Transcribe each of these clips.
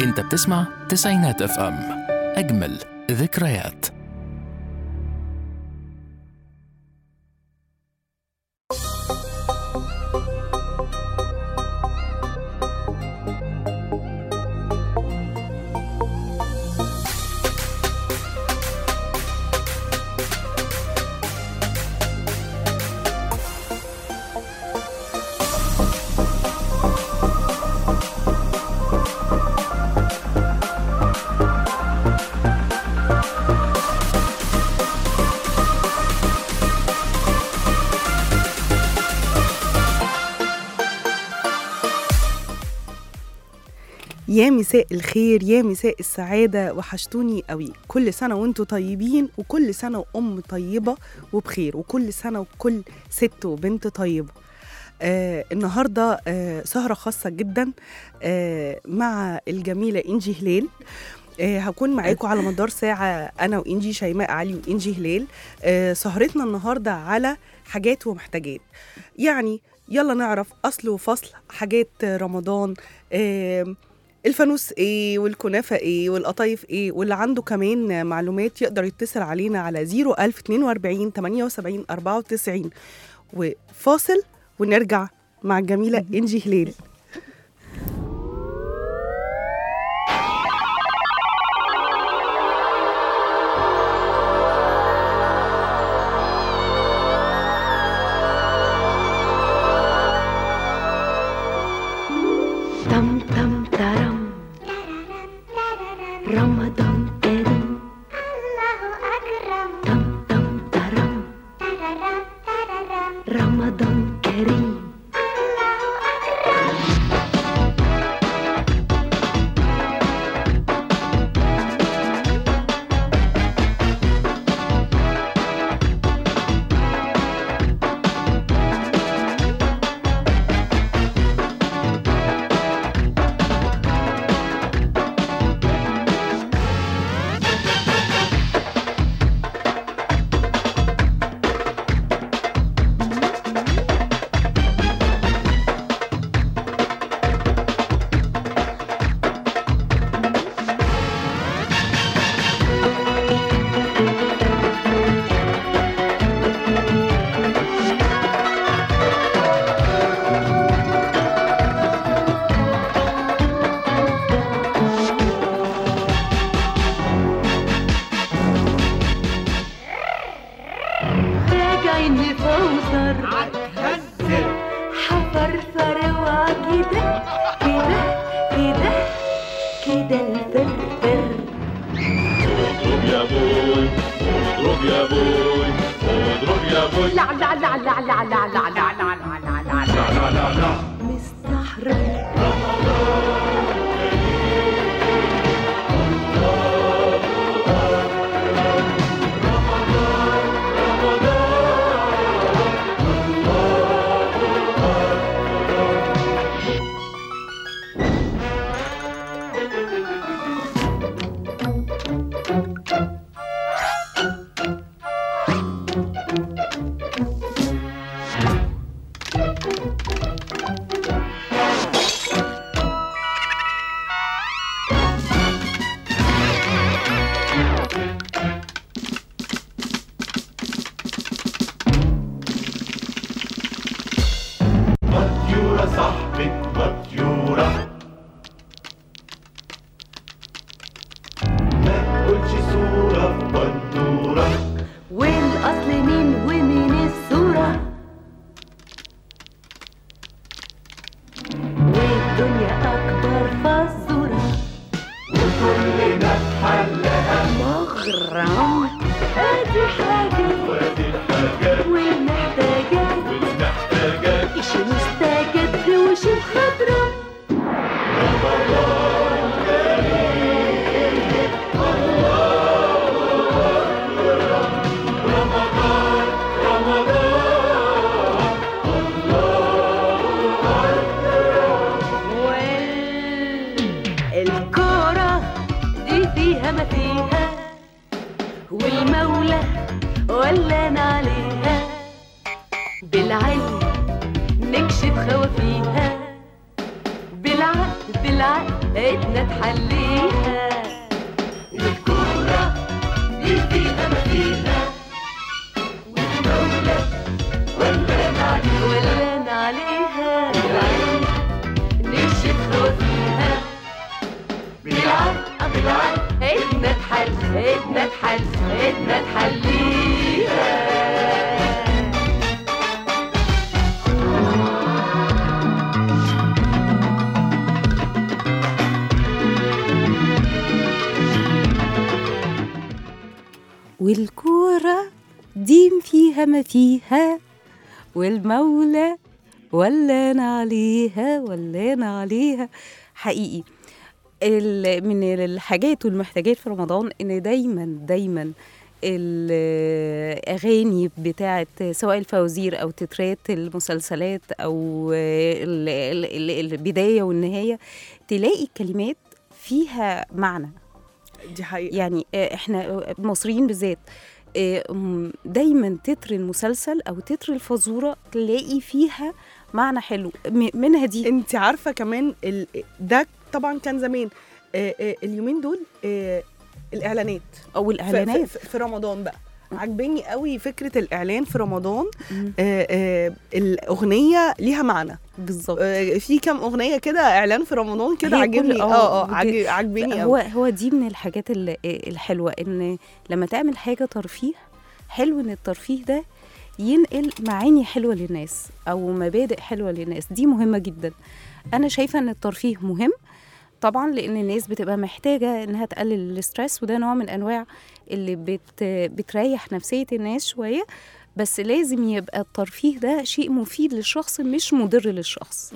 انت بتسمع تسعينات اف ام اجمل ذكريات يا مساء الخير يا مساء السعادة وحشتوني قوي كل سنة وانتوا طيبين وكل سنة وأم طيبة وبخير وكل سنة وكل ست وبنت طيبة آه النهاردة آه سهرة خاصة جدا آه مع الجميلة إنجي هلال آه هكون معاكم على مدار ساعة أنا وإنجي شيماء علي وإنجي هلال آه سهرتنا النهاردة على حاجات ومحتاجات يعني يلا نعرف أصل وفصل حاجات رمضان آه الفانوس ايه والكنافه ايه والقطايف ايه واللي عنده كمان معلومات يقدر يتصل علينا على 01042 78 94 وفاصل ونرجع مع الجميله انجي هلال تم تم ترم رمضان كريم الله أكرم تم تم ترم تررم تررم رمضان كريم الله أكرم راجعين نفوزر حفرفر وكده كده كده كده الفرفر اضرب يا بوي اضرب يا بوي اضرب يا بوي لا لا لا لا لا لا لا لا لا لا لا لا لا لا لا مستحرم مطيورة صاحبي مطيورة ما تقولش صورة في بندورة والاصل مين ومين الصورة والدنيا اكبر فزورة وكلنا حلها مغرم ادي حاجة وادي الحاجات والمحتاجات والمحتاجات اشي مستجد وشي مخضرم الكورة دي فيها ما فيها والمولى ولان عليها بالعلم نكشف خوافيها بالعقل بالعقل ايدنا تحليها الكورة دي فيها ما فيها والدولة ولا عليها ولان عليها بالعين نشفها فيها بالعرض بالعرض ايدنا تحل ايدنا تحل ايدنا تحليها والكورة ديم فيها ما فيها والمولى ولانا عليها ولانا عليها حقيقي ال- من الحاجات والمحتاجات في رمضان ان دايما دايما الاغاني بتاعت سواء الفوازير او تترات المسلسلات او ال- ال- ال- البدايه والنهايه تلاقي كلمات فيها معنى دي حقيقه يعني آه، احنا مصريين بالذات آه، م- دايما تتر المسلسل او تتر الفزوره تلاقي فيها معنى حلو م- منها دي انت عارفه كمان ال... ده طبعا كان زمان آه آه اليومين دول آه الاعلانات او في, الاعلانات في, في رمضان بقى عجباني قوي فكره الاعلان في رمضان مم. آه آه الاغنيه ليها معنى بالظبط آه في كام اغنيه كده اعلان في رمضان كده هي عجبني كل- اه آه، اه بت- عج- عجبني هو قوي هو دي من الحاجات ال- الحلوه ان لما تعمل حاجه ترفيه حلو ان الترفيه ده ينقل معاني حلوه للناس او مبادئ حلوه للناس دي مهمه جدا انا شايفه ان الترفيه مهم طبعا لان الناس بتبقى محتاجه انها تقلل الاسترس وده نوع من انواع اللي بت بتريح نفسيه الناس شويه بس لازم يبقى الترفيه ده شيء مفيد للشخص مش مضر للشخص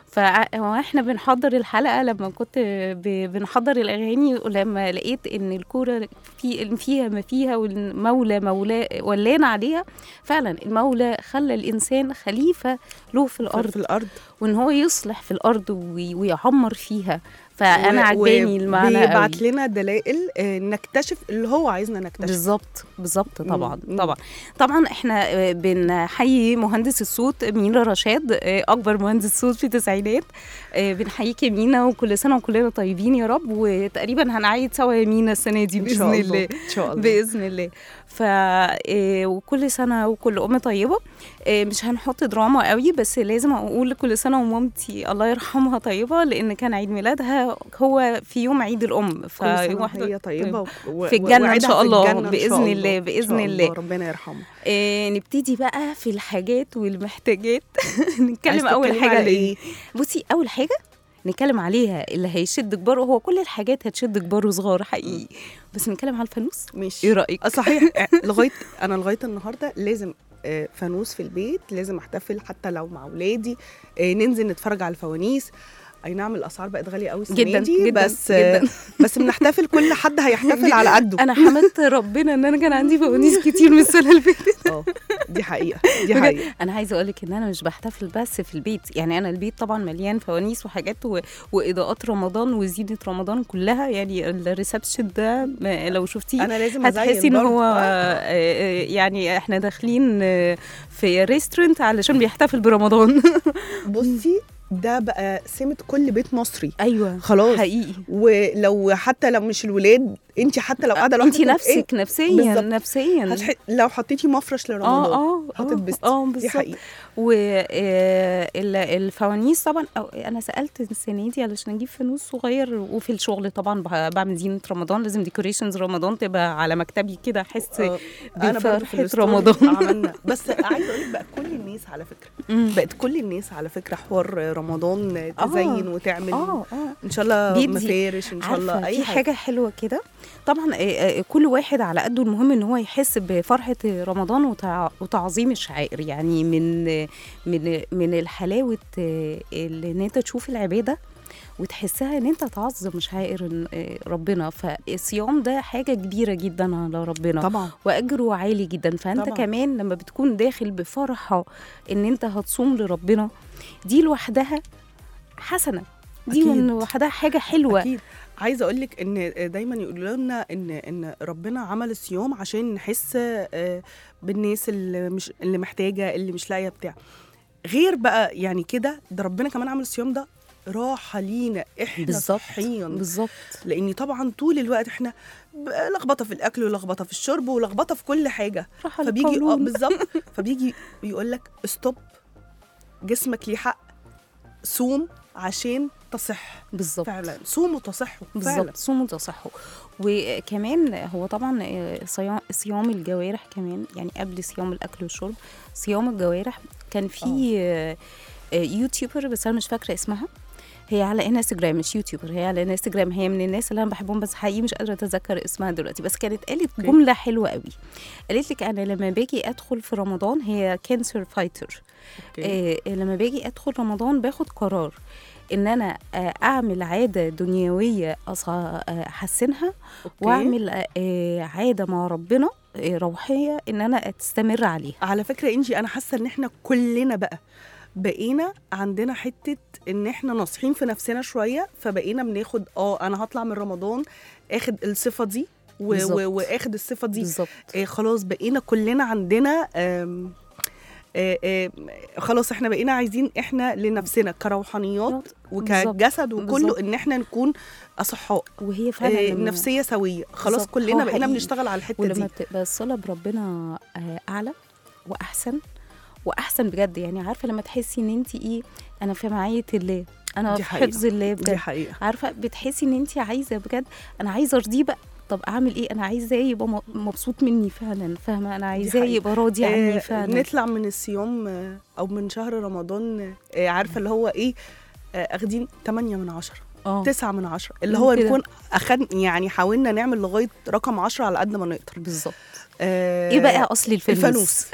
فاحنا بنحضر الحلقه لما كنت ب- بنحضر الاغاني ولما لقيت ان الكوره في فيها ما فيها والمولى مولاه ولانا عليها فعلا المولى خلى الانسان خليفه له في في, الارض في الارض وان هو يصلح في الارض وي- ويعمر فيها فانا عجباني المعنى بيبعت قوي. لنا دلائل آه نكتشف اللي هو عايزنا نكتشف بالظبط بالظبط طبعا مم. طبعا طبعا احنا آه، بنحيي مهندس الصوت مينا رشاد آه، اكبر مهندس صوت في التسعينات آه، بنحييك يا مينا وكل سنه وكلنا طيبين يا رب وتقريبا هنعيد سوا يا مينا السنه دي ان باذن شاء الله الله ان شاء الله باذن الله ف آه، وكل سنه وكل ام طيبه آه، مش هنحط دراما قوي بس لازم اقول كل سنه ومامتي الله يرحمها طيبه لان كان عيد ميلادها هو في يوم عيد الام كل سنة واحدة- وهي طيبة و- و- في الجنة إن ووعدها شاء في الله، الجنة إن بإذن شاء الله، إن بإذن شاء الله. ربنا يرحمه آه نبتدي بقى في الحاجات والمحتاجات نتكلم عايز اول تتكلمي حاجه على ليه إيه؟ بصي اول حاجه نتكلم عليها اللي هيشد كبار هو كل الحاجات هتشد كبار وصغار حقيقي بس نتكلم على الفانوس ماشي ايه رايك آه، صحيح آه، لغايه انا لغايه النهارده لازم آه، فانوس في البيت لازم احتفل حتى لو مع اولادي آه، ننزل نتفرج على الفوانيس اي نعم الاسعار بقت غاليه قوي السنه جداً، دي جداً، بس آه، جداً. بس بنحتفل كل حد هيحتفل على قده انا حمدت ربنا ان انا كان عندي فوانيس كتير من السنه اللي فاتت اه دي حقيقه دي بجد. حقيقه انا عايزه اقول لك ان انا مش بحتفل بس في البيت يعني انا البيت طبعا مليان فوانيس وحاجات و... واضاءات رمضان وزينه رمضان كلها يعني الريسبشن ده ما- لو شفتيه انا لازم ازين هتحسي ان برضه. هو آه. آه، يعني احنا داخلين آه، في ريستورنت علشان بيحتفل برمضان بصي ده بقى سمه كل بيت مصري ايوه خلاص حقيقي ولو حتى لو مش الولاد انت حتى لو قاعده لوحدك انت نفسك نفسيا بالظبط. نفسيا هتح... لو حطيتي مفرش اه لرمضان اه هتتبسطي اه دي بالظبط حقيقه والفوانيس طبعا أو انا سالت السنه دي علشان اجيب فانوس صغير وفي الشغل طبعا ب- بعمل زينه رمضان لازم ديكوريشنز رمضان تبقى على مكتبي كده احس آه، أنا برضو في بفرحه الستوري رمضان عملنا بس عايزه اقول لك بقى كل الناس على فكره مم. بقت كل الناس على فكره حوار رمضان تزين وتعمل اه اه ان شاء الله بيدي. مفارش ان شاء الله عارفه اي في حاجه حاجه حلوه كده طبعا آه، آه، كل واحد على قده المهم ان هو يحس بفرحه رمضان وتع- وتعظيم الشعائر يعني من من من الحلاوه آه، اللي ان انت تشوف العباده وتحسها ان انت تعظم شعائر آه، ربنا فالصيام ده حاجه كبيره جدا على ربنا طبعا واجره عالي جدا فانت طبعاً. كمان لما بتكون داخل بفرحه ان انت هتصوم لربنا دي لوحدها حسنه دي أكيد. من لوحدها حاجه حلوه اكيد عايزه اقول لك ان دايما يقولوا لنا ان ان ربنا عمل الصيام عشان نحس آه، بالناس اللي مش اللي محتاجه اللي مش لاقيه بتاع غير بقى يعني كده ده ربنا كمان عمل الصيام ده راحه لينا احنا بالظبط صحيا بالظبط لان طبعا طول الوقت احنا ب- لخبطه في الاكل ولخبطه في الشرب ولخبطه في كل حاجه راحة فبيجي اه للقولون. بالظبط فبيجي يقول لك ستوب جسمك ليه حق صوم عشان تصح بالظبط فعلا صوموا تصحوا فعلا بالظبط صوموا تصحوا وكمان هو طبعا آه، صيام صيام الجوارح كمان يعني قبل صيام الاكل والشرب صيام الجوارح كان في آه، آه، يوتيوبر بس انا مش فاكره اسمها هي على انستجرام مش يوتيوبر هي على انستجرام هي من الناس اللي انا بحبهم بس حقيقي مش قادره اتذكر اسمها دلوقتي بس كانت قالت أوكي. جمله حلوه قوي قالت لك انا لما باجي ادخل في رمضان هي كانسر فايتر أوكي. آه لما باجي ادخل رمضان باخد قرار ان انا آه اعمل عاده دنيويه أص- آه، احسنها أوكي. واعمل آه، آه، عاده مع ربنا آه، روحيه ان انا استمر عليها على فكره انجي انا حاسه ان احنا كلنا بقى بقينا عندنا حته ان احنا ناصحين في نفسنا شويه فبقينا بناخد اه انا هطلع من رمضان اخد الصفه دي و- بالظبط. و- واخد الصفه دي بالظبط آه خلاص بقينا كلنا عندنا آم آه آه خلاص احنا بقينا عايزين احنا لنفسنا كروحانيات بالظبط. وكجسد وكله بالظبط. ان احنا نكون اصحاء وهي فعلا آه لما- نفسيه سويه خلاص بالظبط. كلنا هو بقينا حقيقي. بنشتغل على الحته ولما دي بتبقى الصله بربنا آه، اعلى واحسن واحسن بجد يعني عارفه لما تحسي ان انت ايه انا في معيه الله انا دي في حقيقة. حفظ الله دي بجد حقيقه عارفه بتحسي ان انت عايزه بجد انا عايزه ارضيه بقى طب اعمل ايه انا عايزاه يبقى م- مبسوط مني فعلا فاهمه انا عايزاه حقيقة. يبقى راضي عني آه، فعلا نطلع من الصيام آه، او من شهر رمضان آه، عارفه اللي هو ايه آه، اخدين 8 من 10 اه 9 من 10 اللي مم هو كده. نكون اخد يعني حاولنا نعمل لغايه رقم 10 على قد ما نقدر بالظبط آه، ايه بقى اصل الفانوس الفانوس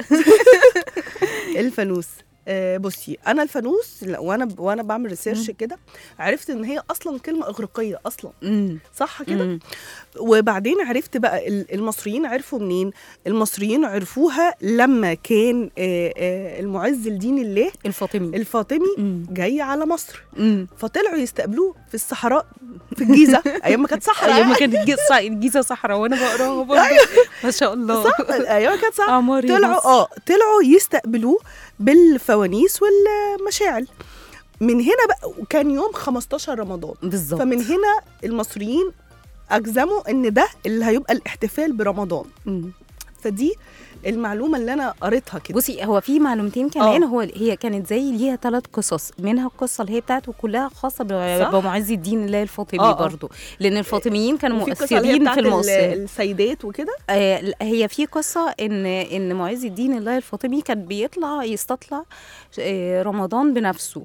الفانوس آه، بصي انا الفانوس لا، وانا وانا بعمل ريسيرش كده عرفت ان هي اصلا كلمه اغريقيه اصلا امم صح كده مم. وبعدين عرفت بقى ال- المصريين عرفوا منين المصريين عرفوها لما كان آه، آه، المعز لدين الله الفاطمي الفاطمي مم. جاي على مصر امم فطلعوا يستقبلوه في الصحراء في الجيزه ايام ما كانت صحراء ايام ما كانت الجيزه الجيزه صحراء وانا بقراها برضه ما شاء الله صح ايام ما كانت صحراء اعمار يا طلعوا مصر. اه طلعوا يستقبلوه بالفوانيس والمشاعل من هنا بقى وكان يوم 15 رمضان بالظبط فمن هنا المصريين اجزموا ان ده اللي هيبقى الاحتفال برمضان مم. فدي المعلومه اللي انا قريتها كده بصي هو في معلومتين كمان آه. هو هي كانت زي ليها ثلاث قصص منها القصه اللي هي بتاعته كلها خاصه ب- صح. بمعز الدين الله الفاطمي آه، آه. برضو لان الفاطميين كانوا وفي قصة اللي هي مؤثرين بتاعت في ال- المصر السيدات وكده آه لا، هي في قصه ان ان معز الدين الله الفاطمي كان بيطلع يستطلع آه رمضان بنفسه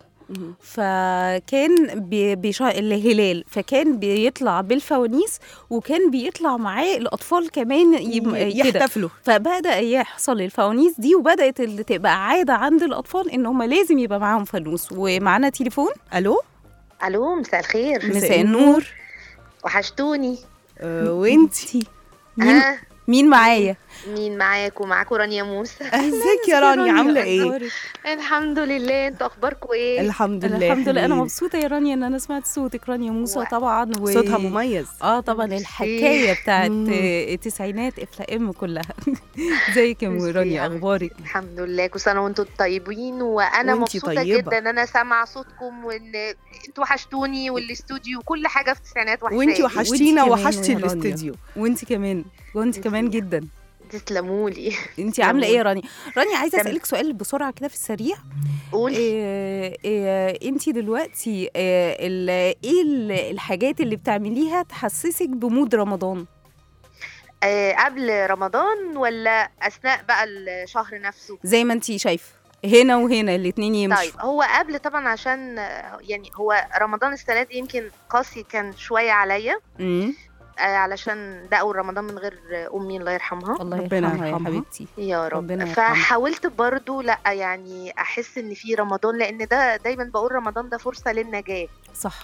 فكان بي- بيشع الهلال فكان بيطلع بالفوانيس وكان بيطلع معاه الاطفال كمان يم- كده يحتفلوا فبدا يحصل الفوانيس دي وبدات اللي تبقى عاده عند الاطفال ان هم لازم يبقى معاهم فانوس ومعانا تليفون الو الو مساء الخير مساء النور وحشتوني آه وانتي مين ها مين معايا مين معاكم معاكم رانيا موسى ازيك يا رانيا عامله ايه أخبارك؟ الحمد لله انتوا اخباركم ايه الحمد لله الحمد لله انا حلوين. مبسوطه يا رانيا ان انا سمعت صوتك رانيا موسى و- طبعا و... صوتها مميز اه طبعا ميرسي. الحكايه بتاعت مم. آه، التسعينات افلا ام كلها ازيك يا ميرسي رانيا يا حبيبتي. اخبارك الحمد لله كل سنه وانتم طيبين وانا وانتي مبسوطه طيبة. جدا ان انا سامعه صوتكم وان انتوا وحشتوني والاستوديو وكل حاجه في التسعينات وحشاني وانتي وحشتينا وانتي كمان وحشتي يا رانيا. الاستديو وانت كمان وانت كمان ميرسي. جدا تسلموا لي انت عامله ايه يا رانيا رانيا عايزه تمام. اسالك سؤال بسرعه كده في السريع قولي إيه إيه انت دلوقتي إيه ال- ايه ال- الحاجات اللي بتعمليها تحسسك بمود رمضان آه قبل رمضان ولا اثناء بقى الشهر نفسه زي ما انت شايفه هنا وهنا الاثنين يمشوا طيب هو قبل طبعا عشان آه، يعني هو رمضان السنه دي يمكن قاسي كان شويه عليا امم آه، علشان ده اول رمضان من غير آه، امي الله يرحمها الله ربنا يرحمها يا يرحمها. حبيبتي يا رب ربنا يرحمها. فحاولت برضو لا يعني احس ان في رمضان لان ده دايما بقول رمضان ده فرصه للنجاه صح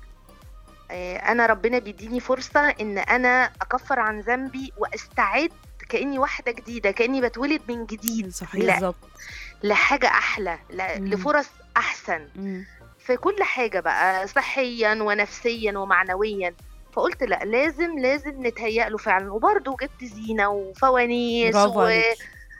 آه، انا ربنا بيديني فرصه ان انا اكفر عن ذنبي واستعد كاني واحده جديده كاني بتولد من جديد صحيح. لا بالظبط لحاجه احلى ل- مم. لفرص احسن مم. في كل حاجة بقى صحيا ونفسيا ومعنويا فقلت لا لازم لازم نتهيأ له فعلا وبرضه جبت زينة وفوانيس برافو و... عليكي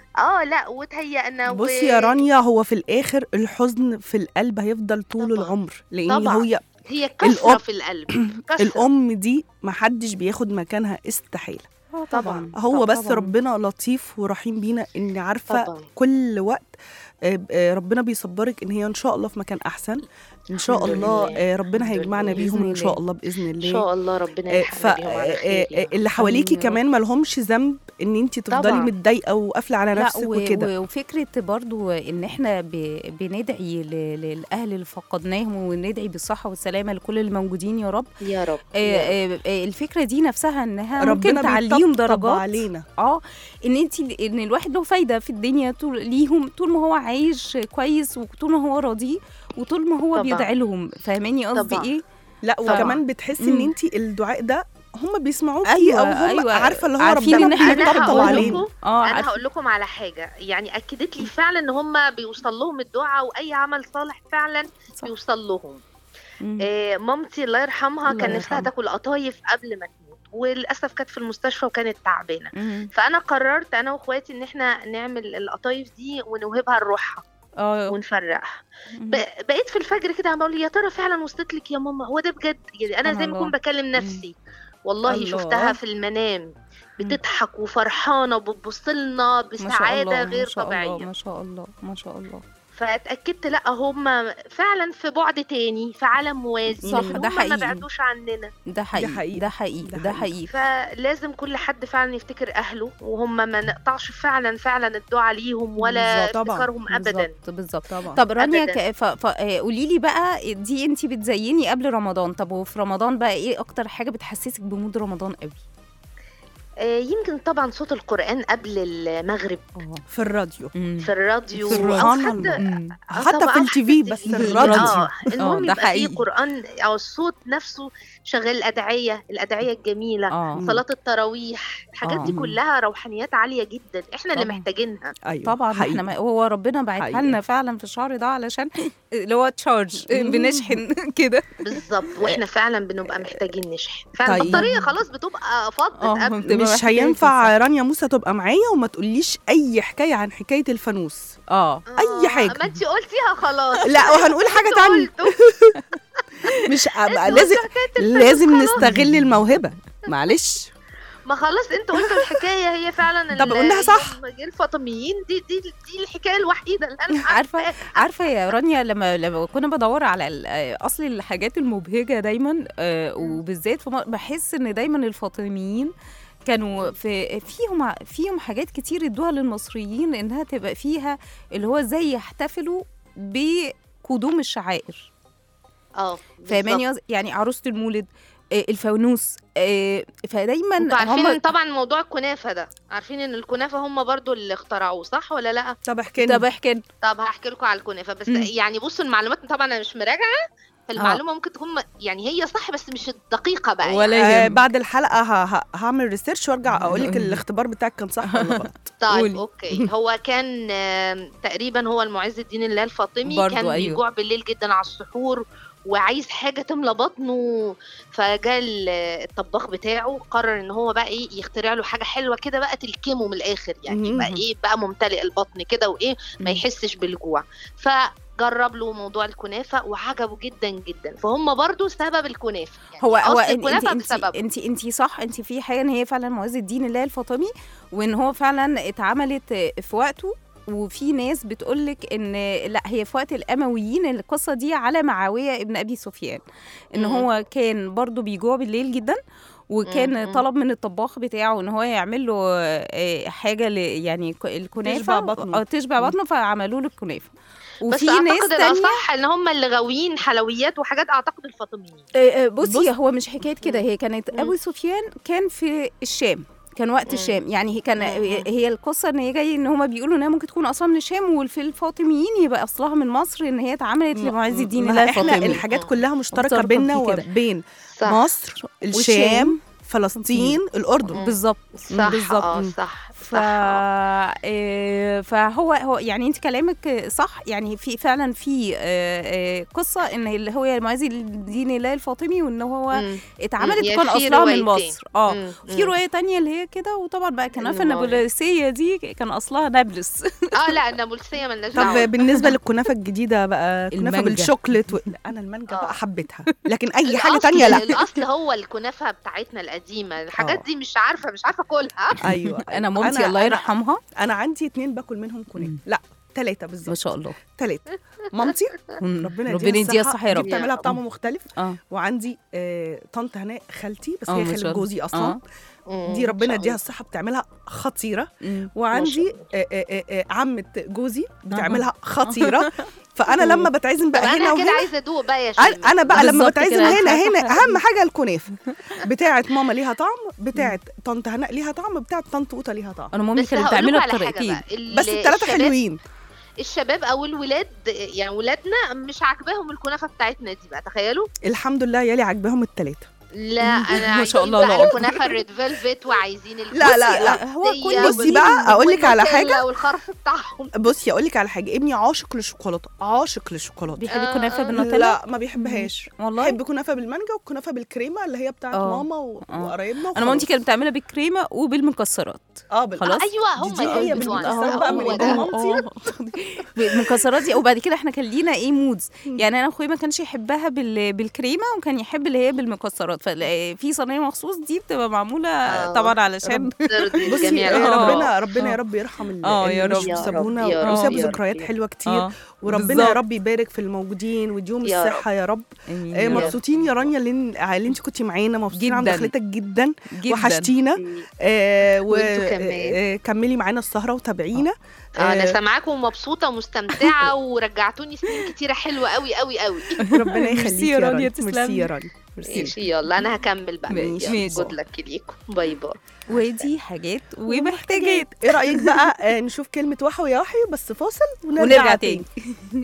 اه لا وتهيأنا بصي يا رانيا هو في الاخر الحزن في القلب هيفضل طول طبعاً. العمر لان طبعاً. هي هي كسرة الأم- في القلب كسرة. الام دي محدش بياخد مكانها استحاله طبعا هو بس طبعاً. ربنا لطيف ورحيم بينا ان عارفه طبعا كل وقت آه، آه، ربنا بيصبرك ان هي ان شاء الله في مكان احسن ان شاء الحمد الله لله. آه، ربنا الحمد هيجمعنا لله. بيهم بإذن ان شاء الله. الله باذن ان الله شاء الله ربنا آه، ف يلحقنا بيهم على خير آه، يعني. آه، اللي حواليكي آمين يا كمان ما لهمش ذنب ان انت تفضلي طبعاً. متضايقه وقافله على لا نفسك و- وكده و- وفكره برضو ان احنا ب... بندعي ل... للاهل اللي فقدناهم وندعي بالصحه والسلامه لكل الموجودين يا رب يا رب آه، يا رب. آه، آه، الفكره دي نفسها انها ممكن ربنا تعليهم بيطبطب درجات علينا اه ان انت ان الواحد له فايده في الدنيا طول ليهم طول ما هو عايش كويس وطول ما هو راضي وطول ما هو طبعاً. بيدعي لهم فاهماني قصدي طبعاً. ايه لا طبعاً. وكمان بتحسي ان مم. انت الدعاء ده هم بيسمعوكي أيوة، او هم أيوة. عارفه اللي هو عارفين ربنا إن إحنا انا بيطبطب هقول علينا لكم اه انا عارفة. هقول لكم على حاجه يعني اكدت لي فعلا ان هم بيوصل لهم الدعاء واي عمل صالح فعلا صح. بيوصل لهم مم. آه، مامتي الله يرحمها الله كان نفسها يرحمها. تاكل قطايف قبل ما تموت وللاسف كانت في المستشفى وكانت تعبانه مم. فانا قررت انا واخواتي ان احنا نعمل القطايف دي ونوهبها لروحها اه ونفرقها مم. ب- بقيت في الفجر كده عم بقول يا ترى فعلا وصلت لك يا ماما هو ده بجد يعني انا سبحان زي ما اكون الله. بكلم نفسي والله الله. شفتها في المنام بتضحك وفرحانه وبتبص لنا ما شاء بسعاده الله غير ما شاء الله طبيعيه ما شاء الله ما شاء الله فاتاكدت لا هم فعلا في بعد تاني في عالم موازي صح، لكن ده هم ما حقيقي. بعدوش عننا ده حقيقي حقيقي. ده حقيقي ده ده حقيقي. حقيقي فلازم كل حد فعلا يفتكر اهله وهم ما نقطعش فعلا فعلا الدعاء ليهم ولا بالظبط، طبعاً. افتكارهم ابدا بالظبط بالظبط طبعا طب رانيا أبداً. ك... ف... ف... آه، قولي لي بقى دي انت بتزيني قبل رمضان طب وفي رمضان بقى ايه اكتر حاجه بتحسسك بمود رمضان قوي آه، يمكن طبعا صوت القران قبل المغرب في الراديو مم. في الراديو في او سبحان حتى الله. مم. آه حتى طبعاً في أو التي في حتى بس في الراديو اه المهم ده يبقى حقيقي. فيه قران او الصوت نفسه شغال الادعيه الادعيه الجميله اه صلاه التراويح الحاجات دي آه. كلها روحانيات عاليه جدا احنا اللي طبعاً. محتاجينها ايوه طبعا حقيقي. احنا ما هو ربنا بعتها حقيقي. لنا فعلا في الشهر ده علشان اللي هو تشارج بنشحن كده بالظبط واحنا فعلا بنبقى محتاجين نشحن فعلا طيب. البطاريه خلاص بتبقى فضت اه قبل بتبقى مش محتاجة هينفع رانيا موسى تبقى معايا وما تقوليش اي حكايه عن حكايه الفانوس اه أي آه، حاجة. ما انت قلتيها خلاص لا وهنقول حاجه انتوا تانية قلتوا- مش أبقى انتوا لازم قلتوا حكاية الفانوس لازم خلاص. نستغل الموهبه معلش ما خلاص انتوا قلتوا الحكايه هي فعلا طب قلناها صح. يوم جه الفاطميين دي دي دي الحكايه الوحيده اللي انا عارفه عارفه يا رانيا لما لما كنا بدور على ال- آه، اصل الحاجات المبهجه دايما آه، وبالذات في م- بحس ان دايما الفاطميين كانوا في فيهم فيهم حاجات كتير ادوها للمصريين انها تبقى فيها اللي هو ازاي يحتفلوا بقدوم الشعائر اه فاهماني بالظبط. قصدي؟ يعني عروسه المولد آه، الفانوس آه، فدايما انتوا عارفين هم ان طبعا موضوع الكنافه ده عارفين ان الكنافه هم برضو اللي اخترعوه صح ولا لا طب احكي لنا طب احكي لنا. طب هحكي لكم على الكنافه بس مم. يعني بصوا المعلومات طبعا انا مش مراجعه فالمعلومه ممكن تكون م- يعني هي صح بس مش الدقيقه بقى ولا يعني. آه يهمك. بعد الحلقه ه- ه- هعمل ريسيرش وارجع اقول لك الاختبار بتاعك كان صح ولا غلط طيب قولي. اوكي هو كان آم، تقريبا هو المعز الدين الله الفاطمي برضو كان أيوه. بيجوع بالليل جدا على السحور وعايز حاجه تملى بطنه فجاء ال- الطباخ بتاعه قرر ان هو بقى ايه يخترع له حاجه حلوه كده بقى تلكمه من الاخر يعني مهم. بقى ايه بقى ممتلئ البطن كده وايه ما مم. يحسش بالجوع فجرب له موضوع الكنافه وعجبه جدا جدا فهم برضو سبب الكنافه يعني هو هو أصل انت الكنافه انت بسبب انت انت صح انت في حاجه ان هي فعلا معز الدين الله الفاطمي وان هو فعلا اتعملت في وقته وفي ناس بتقولك ان لا هي في وقت الامويين القصه دي على معاويه ابن ابي سفيان ان مم. هو كان برضو بيجوع بالليل جدا وكان مم. طلب من الطباخ بتاعه ان هو يعمل له آه، حاجه ل- يعني ك- الكنافه تشبع بطنه. اه تشبع بطنه فعملوا له الكنافه بس وفي ناس اعتقد تانية الاصح ان هم اللي غاويين حلويات وحاجات اعتقد الفاطميين آه، آه، بصي بص- هو مش حكايه كده مم. هي كانت مم. ابو سفيان كان في الشام كان وقت مم. الشام يعني هي كان مم. هي القصه ان هي جاي ان هما بيقولوا انها ممكن تكون اصلا من الشام وفي الفاطميين يبقى اصلها من مصر ان هي اتعملت لمعز الدين ما الله احنا الفاطمي الحاجات كلها مشتركه مشتركة بيننا في كده. وبين صح مصر الشام فلسطين الاردن مم. بالظبط صح بالظبط اه صح ف آه، فهو هو يعني انت كلامك صح يعني في فعلا في آه، آه، قصه ان اللي هو المعزي الدين الله الفاطمي وان هو مم. اتعملت هي كان في اصلها من روايتين. مصر اه مم. في مم. روايه تانية اللي هي كده وطبعا بقى كنافه الموضوع. النابلسيه دي كان اصلها نابلس اه لا النابلسيه مالناش طب دعوه بالنسبه للكنافه الجديده بقى كنافه المانجا. بالشوكليت و... انا المانجا آه. بقى حبيتها لكن اي حاجه الأصل- تانية لا الاصل هو الكنافه بتاعتنا القديمه الحاجات آه. دي مش عارفه مش عارفه اكلها ايوه انا مامتي الله يرحمها انا عندي اتنين باكل منهم كنافه لا ثلاثه ما بالظبط شاء الله ثلاثه مامتي مم. ربنا ربنا يديها الصحه يا دي رب بتعملها بطعم مختلف اه وعندي آه طنط هناء خالتي بس آه، هي ما شاء خالة الله. جوزي اصلا آه. دي ربنا يديها الصحه بتعملها خطيره مم. وعندي آه آه آه آه عمه جوزي بتعملها خطيره فانا لما بتعزم طب بقى هنا انا كده وهنا عايزه ادوق بقى يا انا شيماء أنا بقى لما بالظبط بتعزم كده. هنا هنا اهم حاجه الكنافه بتاعه ماما ليها طعم بتاعه طنط هناء ليها طعم بتاعه طنط قوطه ليها طعم انا مامي بس كانت هقول لكم بتعملها على حاجه بطريقتين بقى ال- بس الثلاثه الشباب- حلوين الشباب او الولاد يعني ولادنا مش عاجباهم الكنافه بتاعتنا دي بقى تخيلوا الحمد لله يالي عاجباهم الثلاثه لا انا ما شاء عايزين الله بقى لا. الكنافه الريد فيلفت وعايزين لا لا لا هو الكوسية كل بصي بقى اقول لك على والنوتيلا حاجه والخرف بتاعهم بصي اقول لك على حاجه ابني عاشق للشوكولاته عاشق للشوكولاته بيحب آه، الكنافه آه. بالنوتيلا لا ما بيحبهاش والله بيحب كنافه بالمانجا والكنافه بالكريمه اللي هي بتاعت آه. ماما و- آه. وقرايبنا انا مامتي كانت بتعملها بالكريمه وبالمكسرات اه بال- خلاص. ايوه هم دي هي دول بتوعنا. بالمكسرات بقى من هو إيد ده. ماما. مامتي. المكسرات دي وبعد كده احنا كان لينا ايه مودز يعني انا اخويا ما كانش يحبها بال... بالكريمه وكان يحب اللي هي بالمكسرات ففي صينيه مخصوص دي بتبقى معموله آه. طبعا علشان ترضي بصي الجميع آه، آه. ربنا ربنا آه. يا رب يرحم ال- آه، يا اللي رب. مش يا سابونا رب، يا وسابوا رب. ذكريات حلوه كتير اه وربنا بالظبط. يا رب يبارك في الموجودين ويديهم يا الصحه يا رب آمين آه، يا رب. مبسوطين يا رانيا اللي اللي انت كنتي معانا مبسوطين عن جداً. دخلتك جدا جدا وحشتينا آه وانتوا كمان. وكملي معانا السهره وتابعينا آه، انا آه، سامعاكم ومبسوطه ومستمتعه ورجعتوني سنين كتيره حلوه قوي قوي قوي ربنا ميرسي يخليكي يا يا رانيا، رانيا تسلمي. ميرسي يا رانيا ميرسي ماشي يلا انا هكمل بقى ماشي. ماشي. جود لك ليكم باي باي ودي حاجات ومحتاجات ايه رايك بقى آه، نشوف كلمه وحو يا وحي بس فاصل ونرجع, ونرجع تاني تاني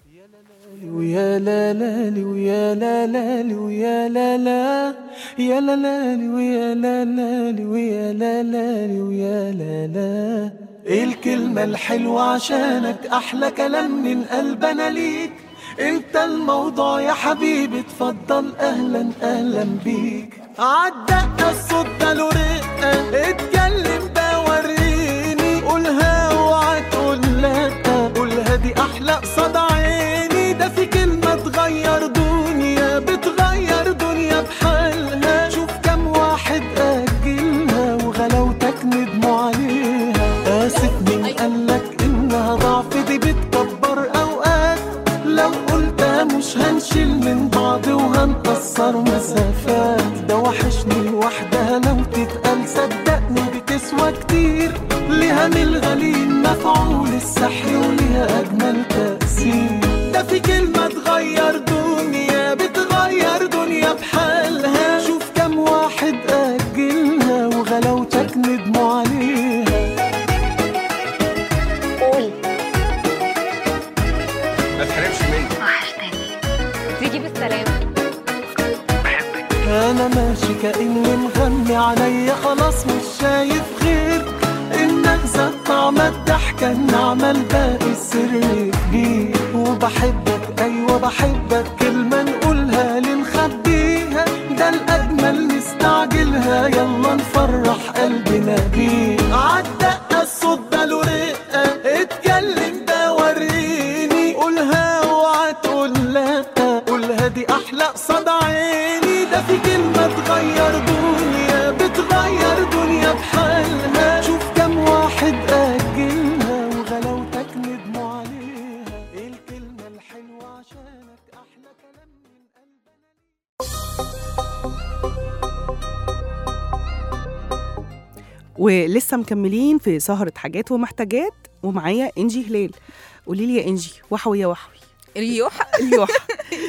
ويا لا لا لي ويا لا لا لي ويا لا لا يا لا لا لي ويا لا لا لي ويا لا لا لي ويا لا لا ايه الكلمة الحلوة عشانك احلى كلام من قلبنا ليك انت الموضوع يا حبيبي اتفضل اهلا اهلا بيك عالدقة الصوت ده له رقة اتكلم بقى وريني قولها اوعى تقول لا قولها دي احلى قصاد عيني ده في كلمة تغير دنيا بتغير دنيا بحالها شوف كم واحد أجلها وغلاوتك ندموا عليها آسف مين قالك إنها ضعف دي بتكبر أوقات لو قلتها مش هنشيل من بعض وهنقصر مسافات ده وحشني لوحدها لو تتقال صدقني بتسوى كتير ليها من الغليل مفعول السحر وليها أجمل تأثير ده في كلمة تغير دنيا بتغير دنيا بحالها شوف كم واحد أجلها وغلاوتك ندموا عليها ما تحرمش مني تيجي بالسلامه انا ماشي كاني مغمي عليا خلاص مش شايف غير انك زاد طعم الضحكه النعمه الباقي السر كبير وبحبك ايوه بحبك كلمه نقولها لنخبيها ده الاجمل نستعجلها يلا نفرح قلبنا بيه عالدقه الصوت ده له رقه اتكلم ده وريني قولها اوعى تقول لا قولها دي احلى قصاد عيني ده في كلمه تغير دنيا بتغير دنيا بحالها شوف كم واحد اجلها وغلاوتك ندموا عليها ايه الكلمه الحلوه عشانك احلى كلام من قلبنا ولسه مكملين في سهرة حاجات ومحتاجات ومعايا انجي هلال قولي لي يا انجي وحوي يا وحوي اليوحة اليوحة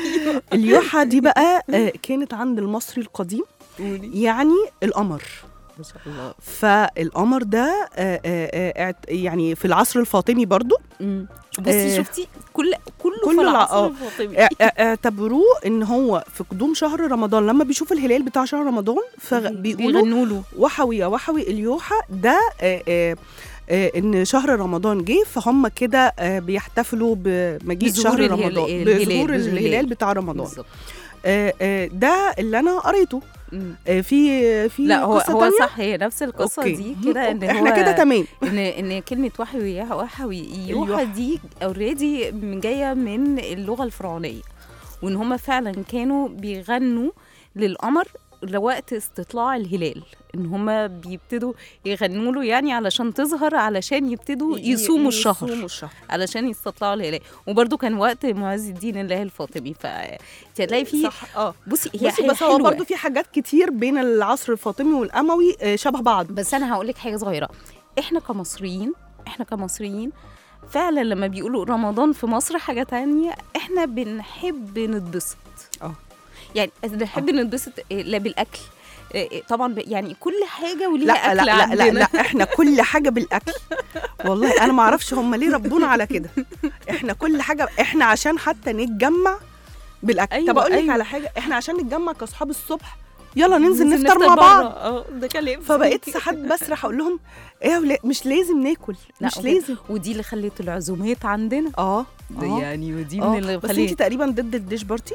اليوحة دي بقى آه، كانت عند المصري القديم يعني القمر ما شاء الله فالقمر ده آه، آه، آه، اعت- يعني في العصر الفاطمي برضو مم. بصي آه. شفتي كل كله كله في الع- العصر آه. الفاطمي اع- اع- اعتبروه ان هو في قدوم شهر رمضان لما بيشوف الهلال بتاع شهر رمضان فبيقولوا بيغنوا له وحوي يا وحوي اليوحى ده آه، آه، آه، ان شهر رمضان جه فهم كده آه، بيحتفلوا بمجيء بظهور شهر الهلال- رمضان الهلال- بظهور الهلال. الهلال بتاع رمضان بالظبط آه، آه، ده اللي انا قريته مم. آه، في في لا هو قصة هو تانية؟ صح هي نفس القصه أوكي. دي كده ان احنا هو كده تمام ان ان كلمه وحوي يا وحوي اليوحى. يوحى دي اوريدي من جايه من اللغه الفرعونيه وان هم فعلا كانوا بيغنوا للقمر لوقت استطلاع الهلال ان هم بيبتدوا يغنوا له يعني علشان تظهر علشان يبتدوا ي- يصوموا الشهر يصوموا الشهر علشان يستطلعوا الهلال وبرده كان وقت معز الدين الله الفاطمي فهتلاقي في صح اه بصي هي بصي هي بس هو حلوة. برضه في حاجات كتير بين العصر الفاطمي والاموي آه، شبه بعض بس انا هقول لك حاجه صغيره احنا كمصريين احنا كمصريين فعلا لما بيقولوا رمضان في مصر حاجه تانية احنا بنحب نتبسط اه. يعني بنحب نتبسط إيه، لا بالاكل إيه، إيه، طبعا ب- يعني كل حاجه وليها لا اكل لا لا, لا عندنا. لا احنا كل حاجه بالاكل والله انا ما اعرفش هم ليه ربونا على كده احنا كل حاجه احنا عشان حتى نتجمع بالاكل أيوة، طب اقول لك أيوة. على حاجه احنا عشان نتجمع كاصحاب الصبح يلا ننزل ننزل نفطر مع برا. بعض اه ده كلام فبقيت ساعات بسرح اقول لهم ايه يا ولاد مش لازم ناكل لا، مش وكده. لازم ودي اللي خلت العزومات عندنا اه ده آه. يعني ودي آه. من اللي بس خلت انت تقريبا ضد الديش بارتي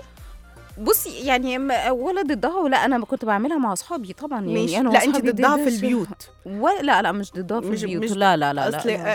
بصي يعني م- ولا ضدها ولا انا كنت بعملها مع اصحابي طبعا يعني ماشي انا لا انت وأصحابي ضدها ضد في الش- البيوت ولا لا لا مش ضدها في مش- البيوت مش- لا لا لا, لا, اصل لا. آه،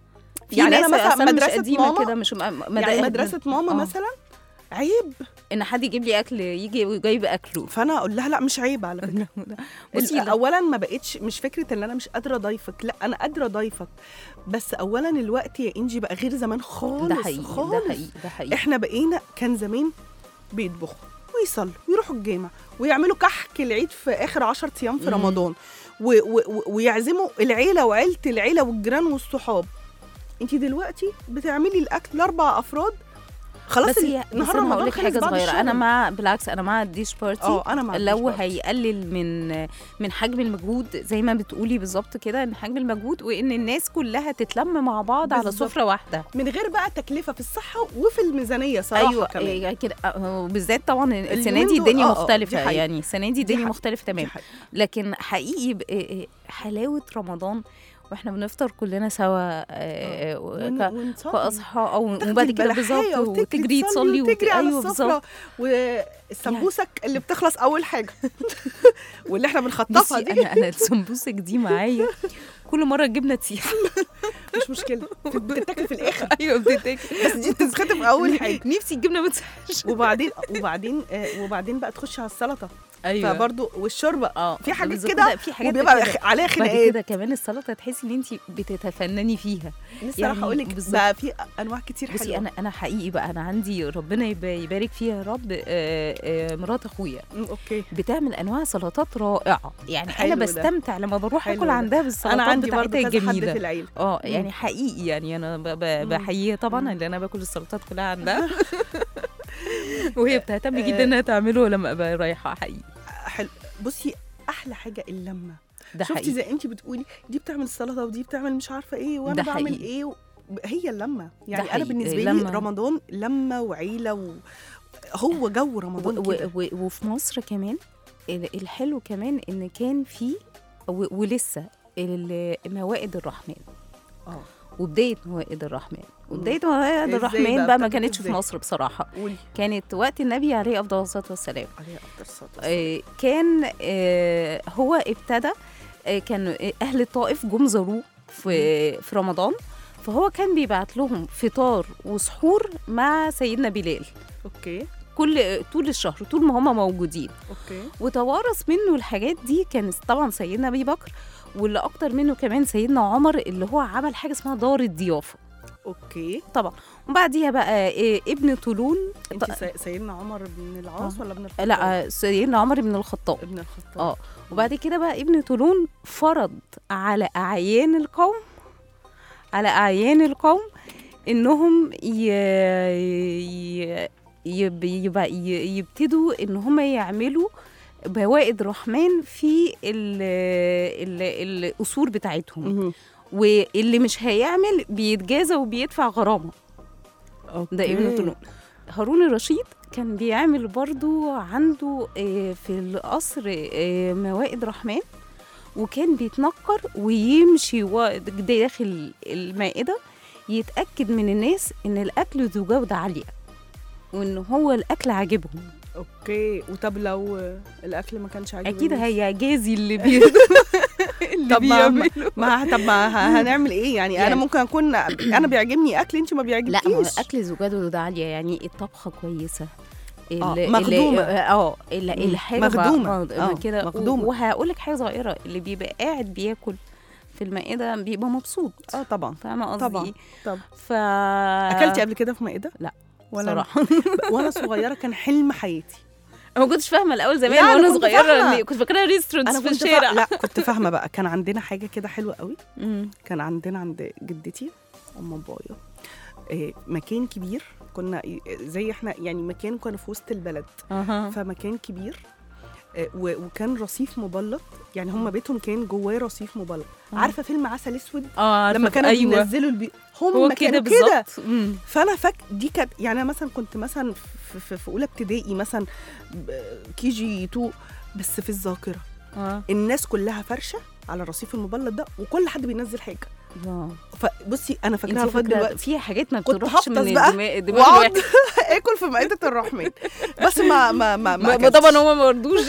في يعني ناس أنا مثلا أصل أنا مش مدرسة قديمة ماما- كده مش م- مد... يعني مدرسه ماما آه. مثلا عيب ان حد يجيب لي اكل يجي جايب اكله فانا اقول لها لا مش عيب على فكره بصي بصي لا. اولا ما بقتش مش فكره ان انا مش قادره اضيفك لا انا قادره اضيفك بس اولا الوقت يا انجي بقى غير زمان خالص ده حقيقي خالص ده حقيقي ده حقيقي احنا بقينا كان زمان بيطبخوا ويصلوا ويروحوا الجامع ويعملوا كحك العيد في اخر 10 ايام في مم. رمضان و و و ويعزموا العيله وعيله العيله والجيران والصحاب انت دلوقتي بتعملي الاكل لاربع افراد خلاص بس هي بس نهار انا هقول رمضان لك خلص حاجه بعد صغيره انا الشغل. مع بالعكس انا مع الديش بارتي اه انا مع لو الديش بارتي. هيقلل من من حجم المجهود زي ما بتقولي بالظبط كده ان حجم المجهود وان الناس كلها تتلم مع بعض على بالظبط. سفره واحده من غير بقى تكلفه في الصحه وفي الميزانيه صراحه ايوه كمان إيه كده آه، بالذات طبعا السنه اليومين دي دول- الدنيا آه، آه، دي مختلفه حقيقة. يعني السنه دي دي الدنيا حقيقة. مختلفه دي تمام حقيقة. لكن حقيقي ب- إيه إيه حلاوه رمضان واحنا بنفطر كلنا سوا آه، ون- ك- ونصلي. كاصحى او تاخدي وبعد كده البلحية بالظبط وتجري وتجري تصلي وت- وتجري على ايوه السفرة بالظبط والسمبوسك اللي بتخلص اول حاجه واللي احنا بنخطفها بصي دي انا انا السمبوسك دي معايا كل مره الجبنه تسيح مش مشكله بتتاكل في الاخر ايوه بتتاكل بس دي بتتخطف اول حاجه نفسي الجبنه ما تسيحش وبعدين وبعدين آه وبعدين بقى تخش على السلطه ايوه فبرضه والشوربه اه في حاجات بالظبط. كده لا، في حاجات وبيبقى كده. خ- عليها بعد خناقات كده كمان السلطه تحسي ان انت بتتفنني فيها لسه يعني راح اقول لك بالظبط. بقى في انواع كتير بصي حلوه انا انا حقيقي بقى انا عندي ربنا يب- يبارك فيها يا رب آه، آه، مرات اخويا م، اوكي بتعمل انواع سلطات رائعه يعني حلو انا ده. بستمتع لما بروح حلو اكل ده. عندها بالسلطات انا عندي برضه بتاعتها كذا حد في الجميله العيله اه مم. يعني حقيقي يعني انا ب- ب- بحييها طبعا ان انا باكل السلطات كلها عندها وهي بتهتم جدا انها تعمله لما ابقى رايحه حقيقي حلو بصي احلى حاجه اللمه ده شفتي حقيقي زي انت بتقولي دي بتعمل سلطه ودي بتعمل مش عارفه ايه وانا ده بعمل حقيقي. ايه و... هي اللمه يعني انا حقيقي. بالنسبه لي لمة. رمضان لمه وعيله و... هو جو رمضان و- كده و- وفي مصر كمان ال- الحلو كمان ان كان في و- ولسه ال- موائد الرحمن اه وبدايه موائد الرحمن مم. وبدايه موائد إزاي الرحمن بقى؟ بقى ما بتبدأ كانتش في إزاي؟ مصر بصراحه قولي كانت وقت النبي عليه افضل الصلاه والسلام عليها افضل الصلاه والسلام. آه، كان آه، هو ابتدى آه، كان اهل الطائف جم زاروه في في رمضان فهو كان بيبعت لهم فطار وسحور مع سيدنا بلال اوكي كل طول الشهر طول ما هم موجودين اوكي وتوارث منه الحاجات دي كان طبعا سيدنا ابي بكر واللي اكتر منه كمان سيدنا عمر اللي هو عمل حاجه اسمها دار الضيافه اوكي طبعا وبعديها بقى إيه ابن طولون انت سي- سيدنا عمر بن العاص آه. ولا بن الخطاب لا سيدنا عمر بن الخطاب ابن الخطاب اه وبعد كده بقى ابن طولون فرض على اعيان القوم على اعيان القوم انهم ي... ي... يب... يبقى ي... يبتدوا ان هم يعملوا بوائد رحمن في ال ال القصور بتاعتهم مهم. واللي مش هيعمل بيتجازى وبيدفع غرامه ده ابن أوكي. طولون هارون الرشيد كان بيعمل برضو عنده آه، في القصر آه، موائد رحمن وكان بيتنكر ويمشي و- داخل المائدة يتأكد من الناس إن الأكل ذو جودة عالية وإن هو الأكل عاجبهم اوكي وطب لو الاكل ما كانش عاجبني أكيد هيجازي اللي بي اللي طب ما, ما, بيعمله ما طب ما ه- هنعمل ايه يعني, يعني- انا ممكن اكون انا بيعجبني اكل انت ما لا ما هو بيعجبكيش الاكل ذو جوده عاليه يعني الطبخه كويسه ال- آه، ال- مخدومة. اه ال- مم. الحاجه مخدومة. بقى- آه، كده مخدومة. وهقول لك حاجه صغيره اللي بيبقى قاعد بياكل في المائده بيبقى مبسوط اه طبعا فاهمه قصدي طبعا إيه؟ طبعا ف اكلتي قبل كده في مائده لا ولا أنا. صراحه وانا صغيره كان حلم حياتي أنا ما كنتش فاهمه الاول زمان لا، أنا وانا كنت صغيره فاهمة. إني كنت فاكراها ريستورانتس انا في كنت الشارع فا... لا كنت فاهمه بقى كان عندنا حاجه كده حلوه قوي مم. كان عندنا عند جدتي ام بابايا آه، مكان كبير كنا زي احنا يعني مكان كنا في وسط البلد اها فمكان كبير آه، و- وكان رصيف مبلط يعني هم بيتهم كان جواه رصيف مبلط آه. عارفه فيلم عسل اسود اه عارفة، لما كانوا ايوه بينزلوا البي... هم هو كانوا كده كده بالظبط مم. فانا فاك دي كانت يعني انا مثلا كنت مثلا في, في, في اولى ابتدائي مثلا كي جي 2 بس في الذاكره اه الناس كلها فرشه على الرصيف المبلط ده وكل حد بينزل حاجه آه. فبصي انا فاكراها انت لغايه فاكره دلوقتي في حاجات ما كنت بتروحش من هفطس بقى الدماغ دماغ واقعد الواحد اكل في مائده الرحمن بس ما ما ما ما, ما- أكلتش. طبعا هو ما رضوش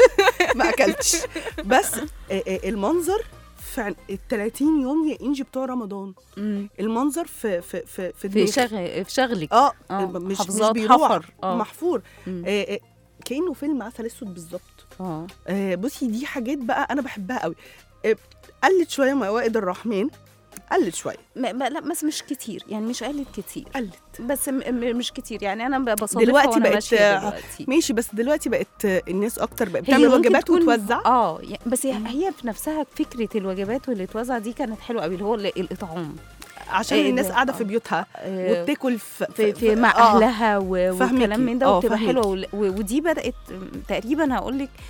ما اكلتش بس آه، آه، المنظر في ال 30 يوم يا انجي بتوع رمضان مم. المنظر في في في في, في دماغي. شغل في شغلك اه آه، مش مش حافظات، بيروح حفر. آه. محفور مم. آه آه كانه فيلم عسل اسود بالظبط اه آه بصي دي حاجات بقى انا بحبها قوي آه قلت شويه موائد الرحمن قلت شويه ما ما- لا بس مش كتير يعني مش قلت كتير قلت بس م م مش كتير يعني انا ب- بصادفها دلوقتي وأنا بقت ماشية دلوقتي ماشي بس دلوقتي بقت آه، الناس اكتر بقت هي بتعمل ممكن وجبات تكون- وتوزع اه يعني بس هي, هي في نفسها فكره الوجبات واللي توزع دي كانت حلوه قوي اللي هو ال- الاطعام عشان إيه الناس ده؟ قاعده آه. في بيوتها آه، وبتاكل في, في, في مع آه. اهلها و- فاهمكي. والكلام من ده آه، وبتبقى فاهمكي. حلوه ول- و- ودي بدات تقريبا هقول لك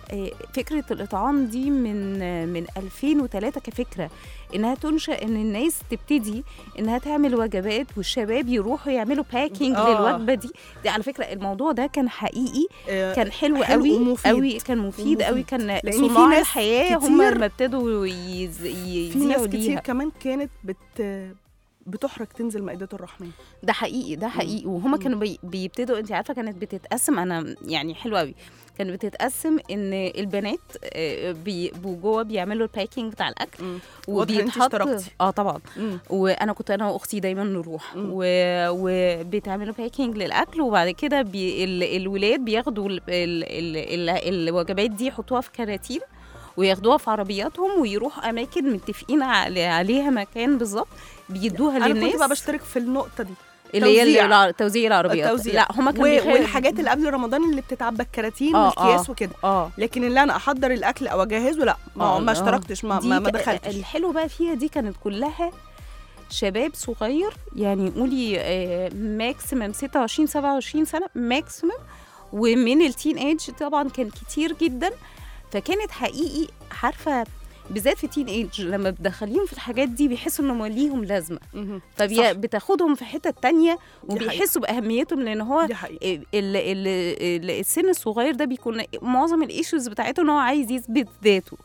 فكره الاطعام دي من آه، من 2003 كفكره انها تنشا ان الناس تبتدي انها تعمل وجبات والشباب يروحوا يعملوا باكينج آه. للوجبه دي دي على فكره الموضوع ده كان حقيقي آه، كان حلو, حلو قوي ومفيد. قوي كان مفيد قوي ومفيد. كان لأن في صناع ناس الحياه هم كتير- لما ابتدوا يز- في ناس يذيعوا كتير ليها كمان كانت بت بتحرج تنزل مائده الرحمن ده حقيقي ده حقيقي وهما كانوا بي بيبتدوا انت عارفه كانت بتتقسم انا يعني حلوه قوي كانت بتتقسم ان البنات آه، بيبقوا جوه بيعملوا الباكينج بتاع الاكل واضح إن أنت وبيتحط اشتركتي. اه طبعا مم. وانا كنت انا واختي دايما نروح مم. و... وبتعملوا باكينج للاكل وبعد كده بي... ال... الولاد بياخدوا ال... ال... ال... ال... الوجبات دي يحطوها في كراتين وياخدوها في عربياتهم ويروحوا اماكن متفقين علي- عليها مكان بالظبط بيدوها انا للناس كنت بقى بشترك في النقطه دي اللي هي توزيع. الع- توزيع العربيات التوزيع. لا هما كانوا و... بيخ- والحاجات اللي قبل رمضان اللي بتتعبى الكراتين آه، والكياس آه. وكده اه لكن اللي انا احضر الاكل او اجهزه لا ما, آه، ما آه. اشتركتش ما, دي ما, ما ك- دخلتش الحلو بقى فيها دي كانت كلها شباب صغير يعني قولي ماكسيمم 26 27 سنه ماكسيمم ومن التين ايج طبعا كان كتير جدا فكانت حقيقي عارفه بالذات في تين ايج لما بتدخليهم في الحاجات دي بيحسوا انهم ليهم لازمه مهم. صح. فبتاخدهم في حته تانية حقيقة. وبيحسوا باهميتهم لان هو دي حقيقة ال ال ال السن الصغير ده بيكون معظم الايشوز بتاعته ان هو عايز يثبت ذاته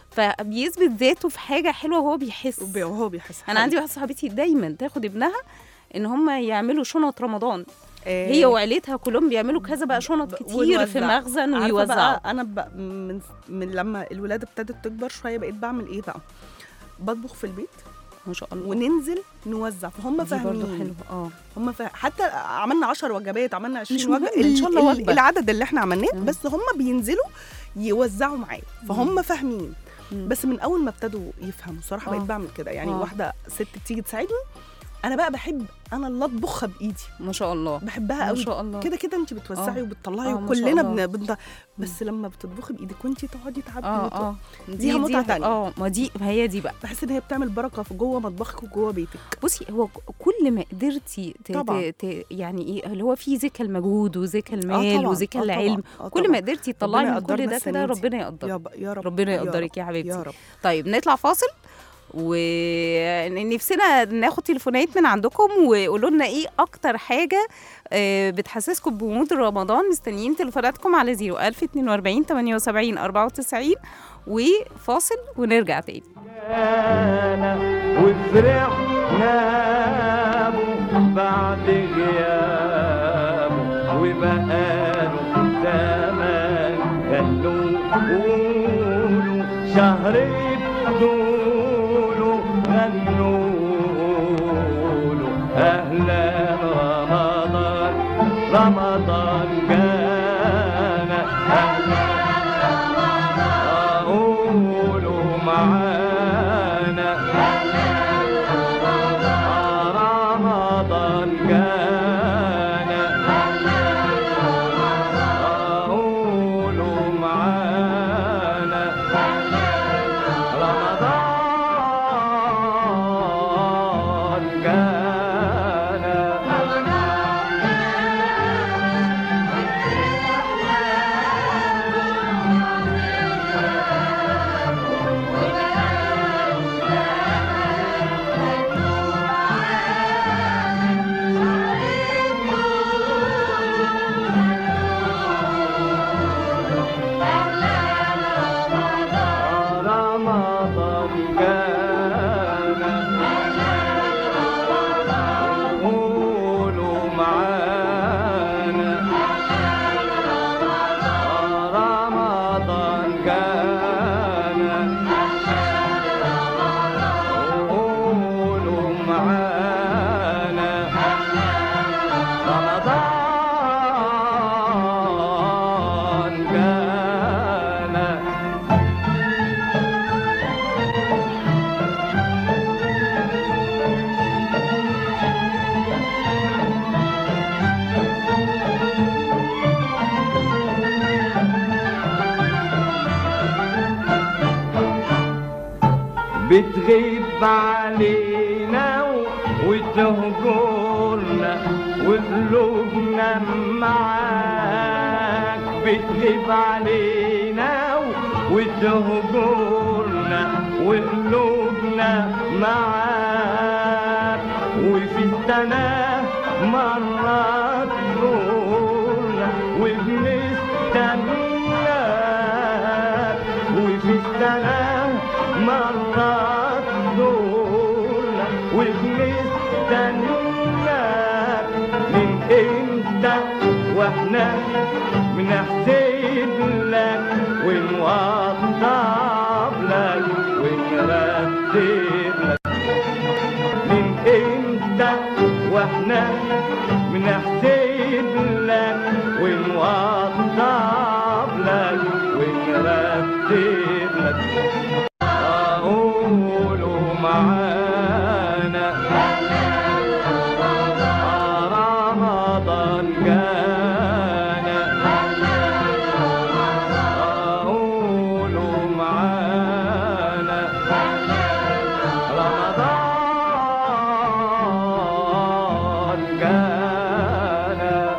فبيثبت ذاته في حاجه حلوه وهو بيحس وبي- وهو بيحس انا عندي واحده صاحبتي دايما تاخد ابنها ان هم يعملوا شنط رمضان آه، هي وعيلتها كلهم بيعملوا كذا بقى شنط ب- كتير في ونوزع. مخزن عارفة ويوزعوا بقى انا بقى من من لما الولاده ابتدت تكبر شويه بقيت بعمل ايه بقى بطبخ في البيت ما شاء الله وننزل نوزع فهم دي برضه فاهمين حلوه اه هم فا... حتى عملنا 10 وجبات عملنا 20 مش وجبه مهم، إن شاء الله ال- وجبة. العدد اللي احنا عملناه مم. بس هم بينزلوا يوزعوا معايا فهم فاهمين مم. بس من اول ما ابتدوا يفهموا صراحه بقيت آه. بعمل كده يعني آه. واحده ست تيجي تساعدني انا بقى بحب انا اللي اطبخها بايدي ما شاء الله بحبها ما قوي شاء الله كده كده انت بتوسعي آه. وبتطلعي آه، ما شاء وكلنا الله. بن... بن... بس لما بتطبخي بايدك وانت تقعدي تعبي اه وت- اه ليها متعة تانية. اه ما دي ما هي دي بقى بحس ان هي بتعمل بركه في جوه مطبخك وجوه بيتك بصي هو ك- كل ما قدرتي ت... طبعاً. ت... ت... يعني ايه اللي هو في ذكى المجهود وذكى آه المال طبعاً، وذكى آه طبعاً، العلم آه كل طبعاً. ما قدرتي تطلعي ربنا من كل يقدرنا ده السنة كده دي. ربنا يا, يقدرك ب... يا رب ربنا يا يقدرك رب، يا حبيبتي يا رب طيب نطلع فاصل ونفسنا ناخد تليفونات من عندكم وقولوا لنا ايه اكتر حاجه آه، بتحسسكم بمود رمضان مستنيين تليفوناتكم على 01042 78 94 وفاصل ونرجع تاني انا وفرحنا به بعد غيابه وبقاله زمان خلوه قولوا شهر بدوله غنوا له اهلا رمضان رمضان جانا اهلا قولوا معانا رمضان جانا قولوا معانا رمضان جانا رمضان جانا قولوا معانا رمضان جانا قولوا معانا رمضان جانا بتغيب علينا و- وتهجرنا وقلوبنا معاك بتغيب علينا و- وتهجرنا وقلوبنا معاك وفي السنة مرات تزورنا وبنستناك وفي السنة مرات تزورنا وبنستناك من امتى واحنا بنحسب لك ونوضب لك ونرتب لك من امتى واحنا بنحسب لك ونوضب لك ونرتب لك قولوا معانا رمضان جانا قولوا معانا رمضان جانا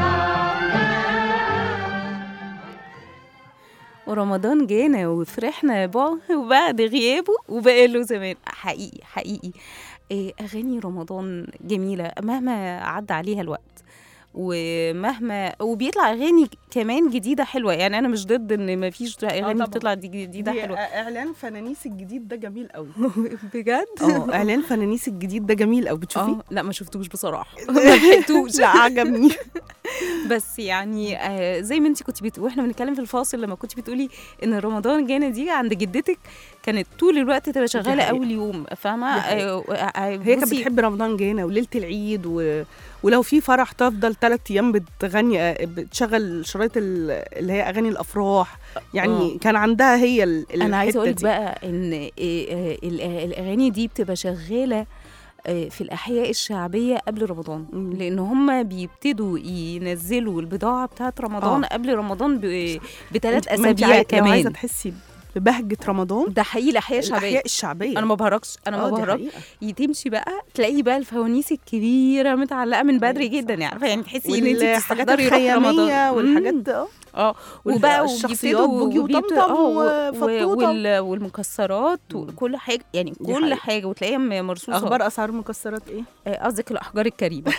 ورمضان جانا وفرحنا باه وبعد غيابه وبقاله زمان حقيقي حقيقي إيه، أغاني رمضان جميلة مهما عدى عليها الوقت ومهما وبيطلع أغاني كمان جديدة حلوة يعني أنا مش ضد إن مفيش أغاني طبعاً. بتطلع دي جديدة دي حلوة اعلان فنانيس الجديد ده جميل قوي بجد اه اعلان فنانيس الجديد ده جميل قوي بتشوفيه اه لا ما شفتوش بصراحة ما لحقتوش لا عجبني بس يعني آه زي ما انت كنت بتقولي واحنا بنتكلم في الفاصل لما كنت بتقولي ان رمضان جانا دي عند جدتك كانت طول الوقت تبقى شغاله حقيقة. اول يوم فاهمه دي حقيقة. آه آه هي كانت بصي، بتحب رمضان جانا وليله العيد و... ولو في فرح تفضل ثلاث ايام بتغني آه، بتشغل شرايط ال- اللي هي اغاني الافراح يعني كان عندها هي ال... انا عايزه الحتة اقول لك دي. بقى ان آه، آه، ال- آه، الاغاني دي بتبقى شغاله آه، في الاحياء الشعبيه قبل رمضان مم. لان هم بيبتدوا ينزلوا البضاعه بتاعت رمضان آه. قبل رمضان ب- بثلاث ما انت اسابيع عاي- لو عايزه كمان تحسي ببهجه رمضان ده حقيقي الاحياء الشعبيه الاحياء الشعبيه انا ما بهرجش انا آه، ما دي بهرجش حقيقة. تمشي بقى تلاقي بقى الفوانيس الكبيره متعلقه من بدري أيوة، جدا صح، يعني عارفه يعني تحسي ان انت والحاجات تستحضري روح الخياميه رمضان والحاجات مم. اه اه وبقى والشخصيات وبيبتدوا- بوجي وبيبتدوا- وطمطم آه، و- وفطوطة. وال- والمكسرات وكل حاجه يعني دي كل حقيقة. حاجه وتلاقيها م- مرصوصه اخبار اسعار المكسرات ايه آه، قصدك الاحجار الكريمه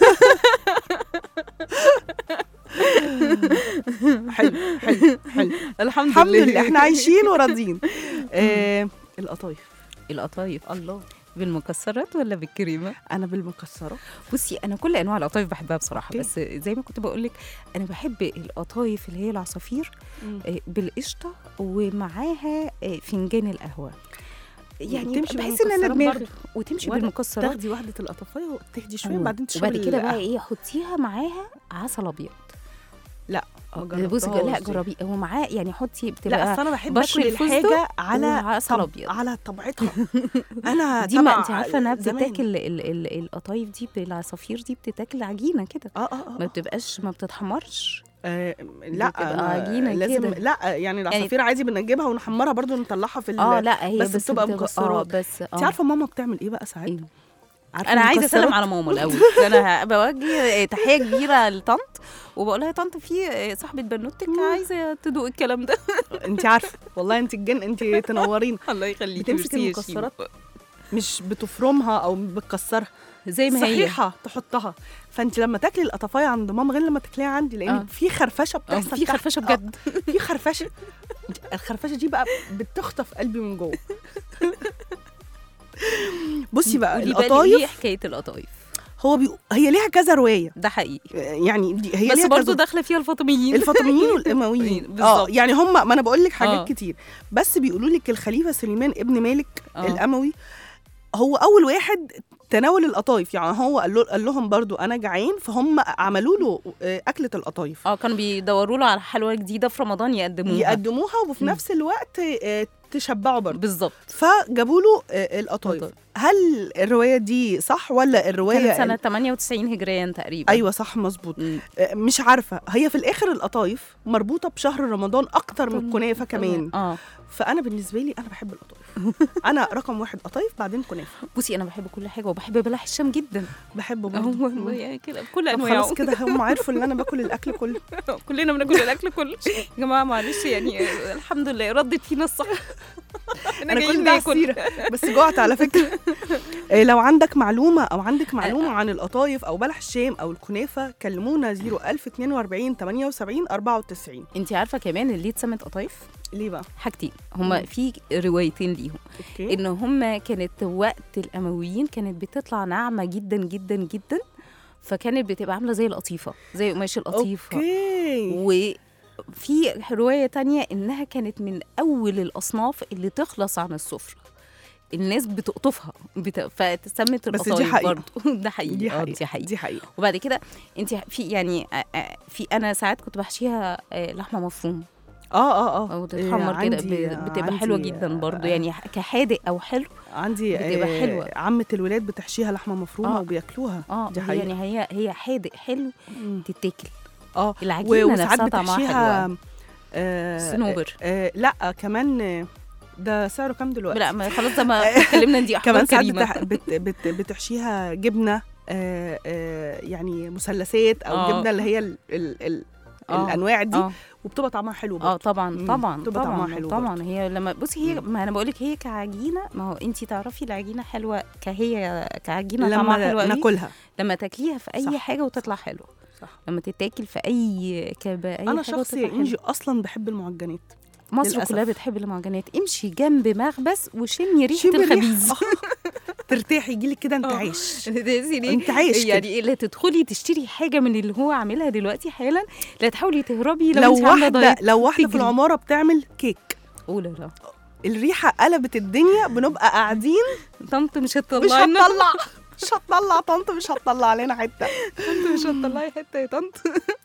حلو حلو حلو الحمد, الحمد لله احنا عايشين وراضيين آه القطايف القطايف الله بالمكسرات ولا بالكريمه انا بالمكسرات بصي انا كل انواع القطايف بحبها بصراحه أوكي. بس زي ما كنت بقول لك انا بحب القطايف اللي هي العصافير مم. آه، بالقشطه ومعاها آه، فنجان القهوه يعني وتمشي بحس ان انا بالمكسرات دماغي برضه. وتمشي ولا بالمكسرات تاخدي واحده القطافيه وتهدي شويه آه. بعدين تشربي وبعد كده بقى القهوة. ايه حطيها معاها عسل ابيض لا ما بصي لا جربتهاش دي. جربي هو معاه يعني حطي لا بتبقى اصل انا بحب بشر اكل الفستق الحاجه على وعسل طب أبيض. على طبيعتها انا دي ما تبع انت عارفه انها زمان. بتتاكل ال- ال- القطايف دي بالعصافير دي بتتاكل عجينه كده اه اه ما اه بتبقاش ما بتتحمرش آه، لا بتبقى ما- عجينة لازم كده. لا يعني العصافير عادي بنجيبها ونحمرها برضو ونطلعها في ال- اه لا هي بس بس, بتبقى اه مكسرات. بس انت اه عارفه ماما بتعمل ايه بقى ساعات إيه؟ عارفة انا عايزه المكسرات؟ اسلم على ماما الاول انا بوجه تحيه كبيره لطنط وبقول لها يا طنط في صاحبه بنوتك عايزه تدوق الكلام ده انت عارفه والله انت الجن انت تنورين الله يخليكي بتمسك ميرسي يا المكسرات شيماء. مش بتفرمها او بتكسرها زي ما هي صحيحه تحطها فانت لما تاكلي القطافيه عند ماما غير لما تاكليها عندي لان آه. في خرفشه آه، بتحصل في تحت. خرفشه آه، بجد في خرفشه الخرفشه دي بقى بتخطف قلبي من جوه بصي بقى قولي بقى لي ايه القطايف حكايه القطايف هو بي... هي ليها كذا روايه ده حقيقي يعني دي هي بس ليها برضه كذا داخله فيها الفاطميين الفاطميين والامويين اه بالظبط. يعني هم ما انا بقول لك حاجات آه. كتير بس بيقولوا لك الخليفه سليمان ابن مالك آه. الاموي هو اول واحد تناول القطايف يعني هو قال, له قال لهم برضو انا جعان فهم عملوا له آه، اكله القطايف اه كانوا بيدوروا له على حلوى جديده في رمضان يقدموها يقدموها وفي مم. نفس الوقت آه، تشبعوا برضو بالظبط فجابوا له آه، القطايف قطايف. هل الروايه دي صح ولا الروايه كانت سنه 98 هجريا تقريبا ايوه صح مظبوط مم. آه، مش عارفه هي في الاخر القطايف مربوطه بشهر رمضان اكتر من الكنافه كمان اه فانا بالنسبه لي انا بحب القطايف انا رقم واحد قطايف بعدين كنافه بصي انا بحب كل حاجه وبحب بلح الشام جدا بحبه هو برضه يعني كده بكل طب انواعه خلاص كده هم عرفوا ان انا باكل الاكل كله كلنا بناكل الاكل كله يا جماعه معلش يعني الحمد لله ردت فينا الصح انا كل ده سيره بس جوعت على فكره إيه، لو عندك معلومه او عندك معلومه عن القطايف او بلح الشام او الكنافه كلمونا 01042 78 94 انت عارفه كمان اللي اتسمت قطايف ليه بقى حاجتين هما في روايتين ليهم اوكي ان هما كانت وقت الامويين كانت بتطلع ناعمه جدا جدا جدا فكانت بتبقى عامله زي القطيفه زي قماش القطيفه اوكي وفي روايه تانية انها كانت من اول الاصناف اللي تخلص عن السفره الناس بتقطفها بت... فتسمت بس دي القطايف حقيقة. برضه ده حقيقي دي آه، حقيقه دي حقيقي دي حقيقه وبعد كده انت في يعني آه، آه، في انا ساعات كنت بحشيها آه، لحمه مفروم اه اه اه او إيه، تتحمر كده عندي- ب- بتبقى حلوه عندي، جدا برضو آه، يعني كحادق او حلو عندي بتبقى آه، حلوة. عمة الولاد بتحشيها لحمه مفرومه آه. وبياكلوها اه دي هي حقيقه يعني هي هي حادق حلو مم. تتاكل اه العجينه و- وساعات نفسها طعمها حلو بتحشيها أوي. آه صنوبر آه لا كمان آه، ده سعره كام دلوقتي لا ما خلاص زي ما اتكلمنا دي احمر كمان ساعات كريمه بتح... بت... بت... بتحشيها جبنه آه آه يعني مثلثات او آه. جبنه اللي هي ال... ال... ال... آه. الانواع دي اه وبتبقى طعمها حلو اه برضه طبعا مم. طبعا بتبقى طعمها طبعا حلو طبعا هي لما بصي هي مم. ما انا بقول لك هي كعجينه ما هو انت تعرفي العجينه حلوه كهي كعجينه طعمها حلو لما قوي ناكلها لما تاكليها في اي صح، حاجه وتطلع حلوه صح. لما تتاكل في اي كب اي انا حاجه شخص وتطلع يا انجي حلوة. اصلا بحب المعجنات مصر للأسف. كلها بتحب المعجنات امشي جنب مخبز وشمي ريحه شمي الريحة. الخبيز آه. ترتاحي يجيلك كده انت آه. عايش يعني انت عايش كده. يعني اللي تدخلي تشتري حاجه من اللي هو عاملها دلوقتي حالا لا تحاولي تهربي لو, لو انت عامله واحده دايت لو واحده في تجري. العماره بتعمل كيك قول لا الريحه قلبت الدنيا بنبقى قاعدين طنط مش مش هتطلعي لنا هتطلع مش هتطلع طنط مش هتطلع علينا حته طنط مش هتطلعي حته يا طنط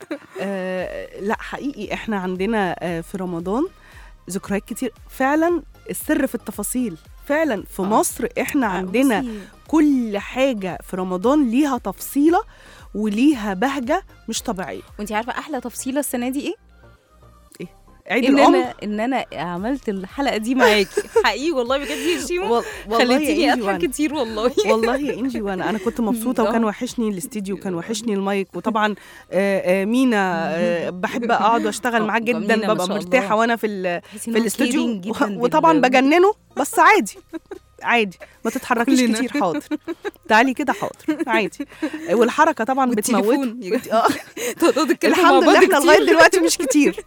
آه لا حقيقي احنا عندنا آه في رمضان ذكريات كتير فعلا السر في التفاصيل فعلا في آه. مصر احنا عندنا بصي، كل حاجه في رمضان ليها تفصيله وليها بهجه مش طبيعيه وانت عارفه احلى تفصيله السنه دي ايه عيد ان الام انا ان انا عملت الحلقه دي معاكي حقيقي والله بجد يا شيمو وال- والله يا خليتيني إنجي اضحك وأنا- كتير والله والله يا انجي وانا انا كنت مبسوطه وكان آه. وحشني الاستديو وكان وحشني المايك وطبعا آه، آه، مينا آه، بحب اقعد واشتغل معاه آه، جدا مينا ما ببقى شاء مرتاحه الله. وانا في ال- تحسي إن في هو الاستوديو caring جداً و- بال- وطبعا بجننه بس عادي عادي ما تتحركيش كلنا. كتير حاضر تعالي كده حاضر عادي والحركه طبعا بتموت والتليفون يا اه تقعدوا تتكلموا مع الحمد بعض لله احنا كتير. لغايه دلوقتي مش كتير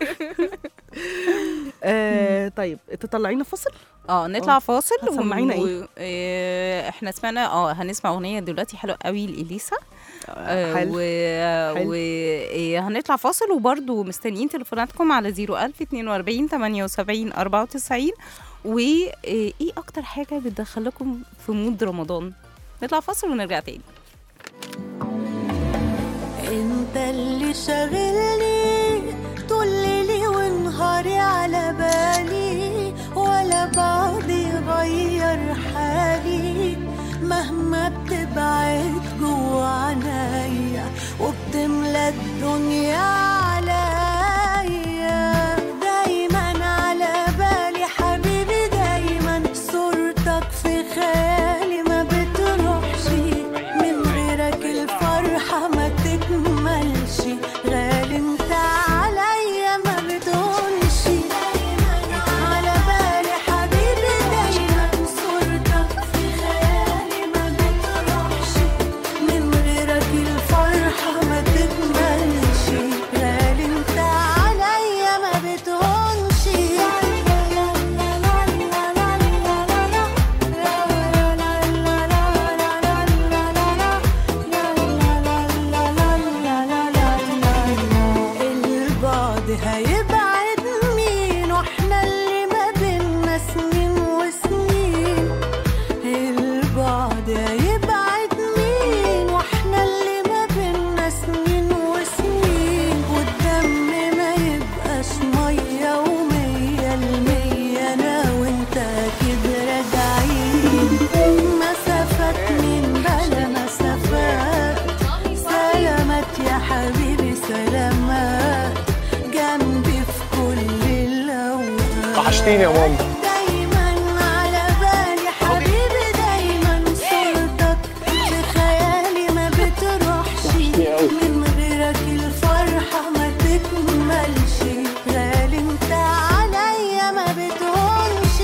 آه طيب تطلعينا فصل اه نطلع آه. فاصل هتسمعينا و- إيه؟ آه، احنا سمعنا اه هنسمع اغنيه دلوقتي حلوه قوي لاليسا آه، حلو. و... حلو. و... آه، هنطلع فاصل وبرضو مستنيين تليفوناتكم على 01000 42 78 94 وايه اكتر حاجه بتدخلكم في مود رمضان نطلع فاصل ونرجع تاني انت اللي شاغلني طول ليلي ونهاري على بالي ولا بعد يغير حالي مهما بتبعد جوا عنايا وبتملى الدنيا عليا دايما على بالي حبيبي دايما صورتك في خيالي ما بتروحش من غيرك الفرحة ما تكملش غالي انت عليا ما بتقولش على بالي حبيبي دايما صورتك في خيالي ما بتروحش من غيرك الفرحة ما تكملش غالي انت عليا ما بتهونش البعد هيبعد مين واحنا اللي ما بينا سنين وسنين البعد هيبعد مين واحنا اللي ما بينا سنين وسنين والدم ما يبقاش مية ومية المية انا وانت اكيد راجعين مسافات من بلا مسافات سلامات يا حبيبي سلامات جنبي في كل الاوقات وحشتيني يا ماما دايما على بالي حبيبي دايما صورتك في خيالي ما بتروحش من غيرك الفرحة ما تكملش غالي انت عليا ما بتهونش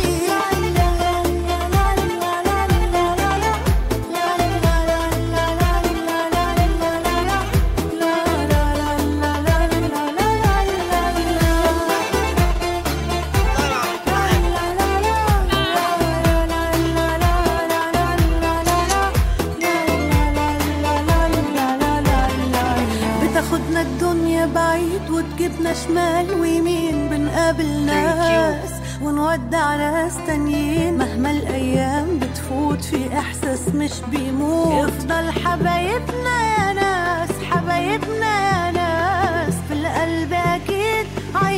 بتاخدنا الدنيا بعيد وتجيبنا شمال ويمين بنقابل ناس ونودع ناس تانيين مهما الايام بتفوت في احساس مش بيموت يفضل حبايبنا يا ناس حبايبنا يا ناس في القلب اكيد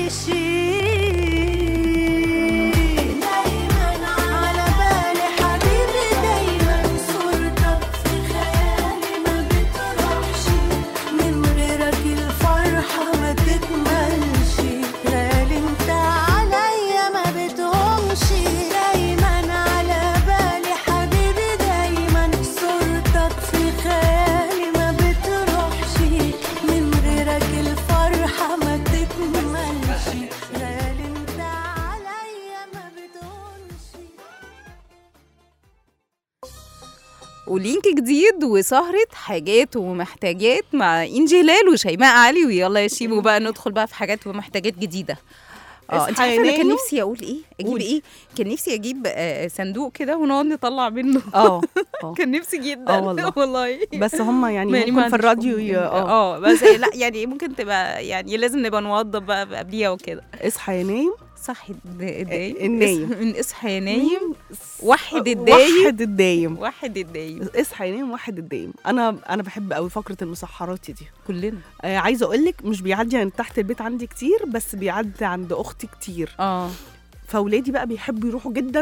عايشين دايما على بالي حبيبي دايما صورتك في خيالي ما بتروحش من غيرك الفرحة ما تكملش غالي انت عليا ما بتهونش دايما على بالي حبيبي دايما صورتك في خيالي ما بتروحش من غيرك الفرحة ما تكملش غالي انت عليا ما بتهونش ولينك جديد وسهرة حاجات ومحتاجات مع إنجي هلال وشيماء علي ويلا يا شيمو بقى ندخل بقى في حاجات ومحتاجات جديدة اه انت اصحى عارفه يا انا كان نانو. نفسي اقول ايه اجيب قولي. ايه كان نفسي اجيب آه، صندوق كده ونقعد نطلع منه اه اه كان نفسي جدا آه والله. والله بس هم يعني يعني ما ممكن في عنديش الراديو فضول. ي- اه اه بس لا يعني ممكن تبقى يعني لازم نبقى نوضب بقى قبليها وكده اصحى يا نايم صحي الدايم النايم. من اصحى يا نايم وحد الدايم وحد الدايم وحد الدايم اصحى ينام واحد الدايم انا انا بحب قوي فقره المسحرات دي كلنا آه عايزه اقول لك مش بيعدي عند تحت البيت عندي كتير بس بيعدي عند اختي كتير اه فاولادي بقى بيحبوا يروحوا جدا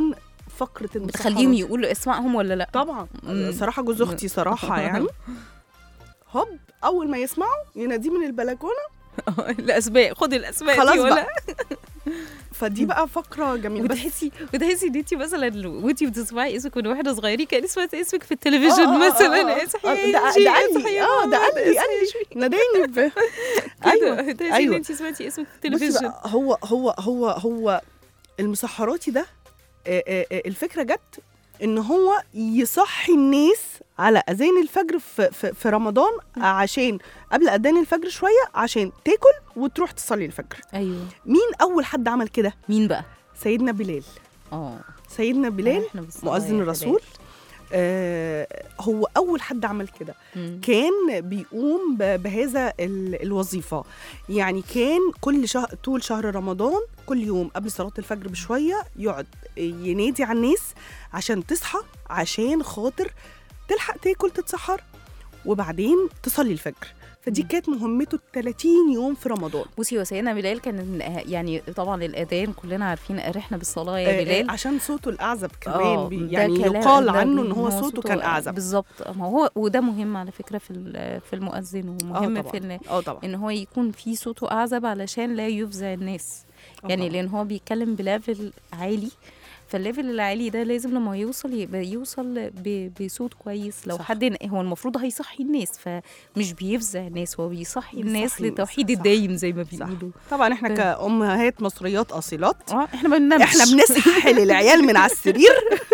فقره المسحرات بتخليهم يقولوا اسمائهم ولا لا طبعا مم. صراحه جوز اختي صراحه يعني هوب اول ما يسمعوا يناديه من البلكونه الاسماء خد الاسماء خلاص دي ولا بقى فدي بقى فقره جميله بس وتحسي وتحسي ان انت مثلا وانت بتسمعي اسمك من واحده صغيرين كان سمعت اسمك في التلفزيون آه، آه، آه، مثلا آه. اصحي آه، يا ده إنجي، ده قال اصحي لي يا اه ده ماما، قال لي قال اصحي. لي ناداني ب... ايوه ايوه تحسي ان أيوة. انت سمعتي اسمك في بصي التلفزيون بقى هو هو هو هو المسحراتي ده آه، آه، آه، الفكره جت ان هو يصحي الناس على اذان الفجر في, في, في رمضان عشان قبل اذان الفجر شويه عشان تاكل وتروح تصلي الفجر ايوه مين اول حد عمل كده مين بقى سيدنا بلال اه سيدنا بلال إحنا بالصلاة مؤذن يا الرسول آه هو اول حد عمل كده مم. كان بيقوم ب- بهذا ال- الوظيفة يعني كان كل شهر طول شهر رمضان كل يوم قبل صلاة الفجر بشوية يقعد ينادي على الناس عشان تصحى عشان خاطر تلحق تاكل تتسحر وبعدين تصلي الفجر فدي مم. كانت مهمته 30 يوم في رمضان بصي هو سيدنا بلال كان يعني طبعا الاذان كلنا عارفين ارحنا بالصلاه يا آه، آه، بلال عشان صوته الأعزب آه، كمان بي ده يعني كلام- يقال ده عنه بي- ان هو صوته كان أعزب بالظبط ما هو وده مهم على فكره في ال- في المؤذن ومهم اه في ان طبعا اه طبعا ان هو يكون في صوته اعزب علشان لا يفزع الناس آه يعني طبعاً. لان هو بيتكلم بليفل عالي فالليفل العالي ده لازم لما يوصل يبقى يوصل ب- بصوت كويس لو صح. حد هو المفروض هيصحي الناس فمش بيفزع الناس هو بيصحي الناس بيصحي الناس، للتوحيد صح. الدايم زي ما صح. بيقولوا طبعا احنا ف- كأمهات مصريات أصيلات اه احنا ما بننامش احنا بنسحل العيال من على السرير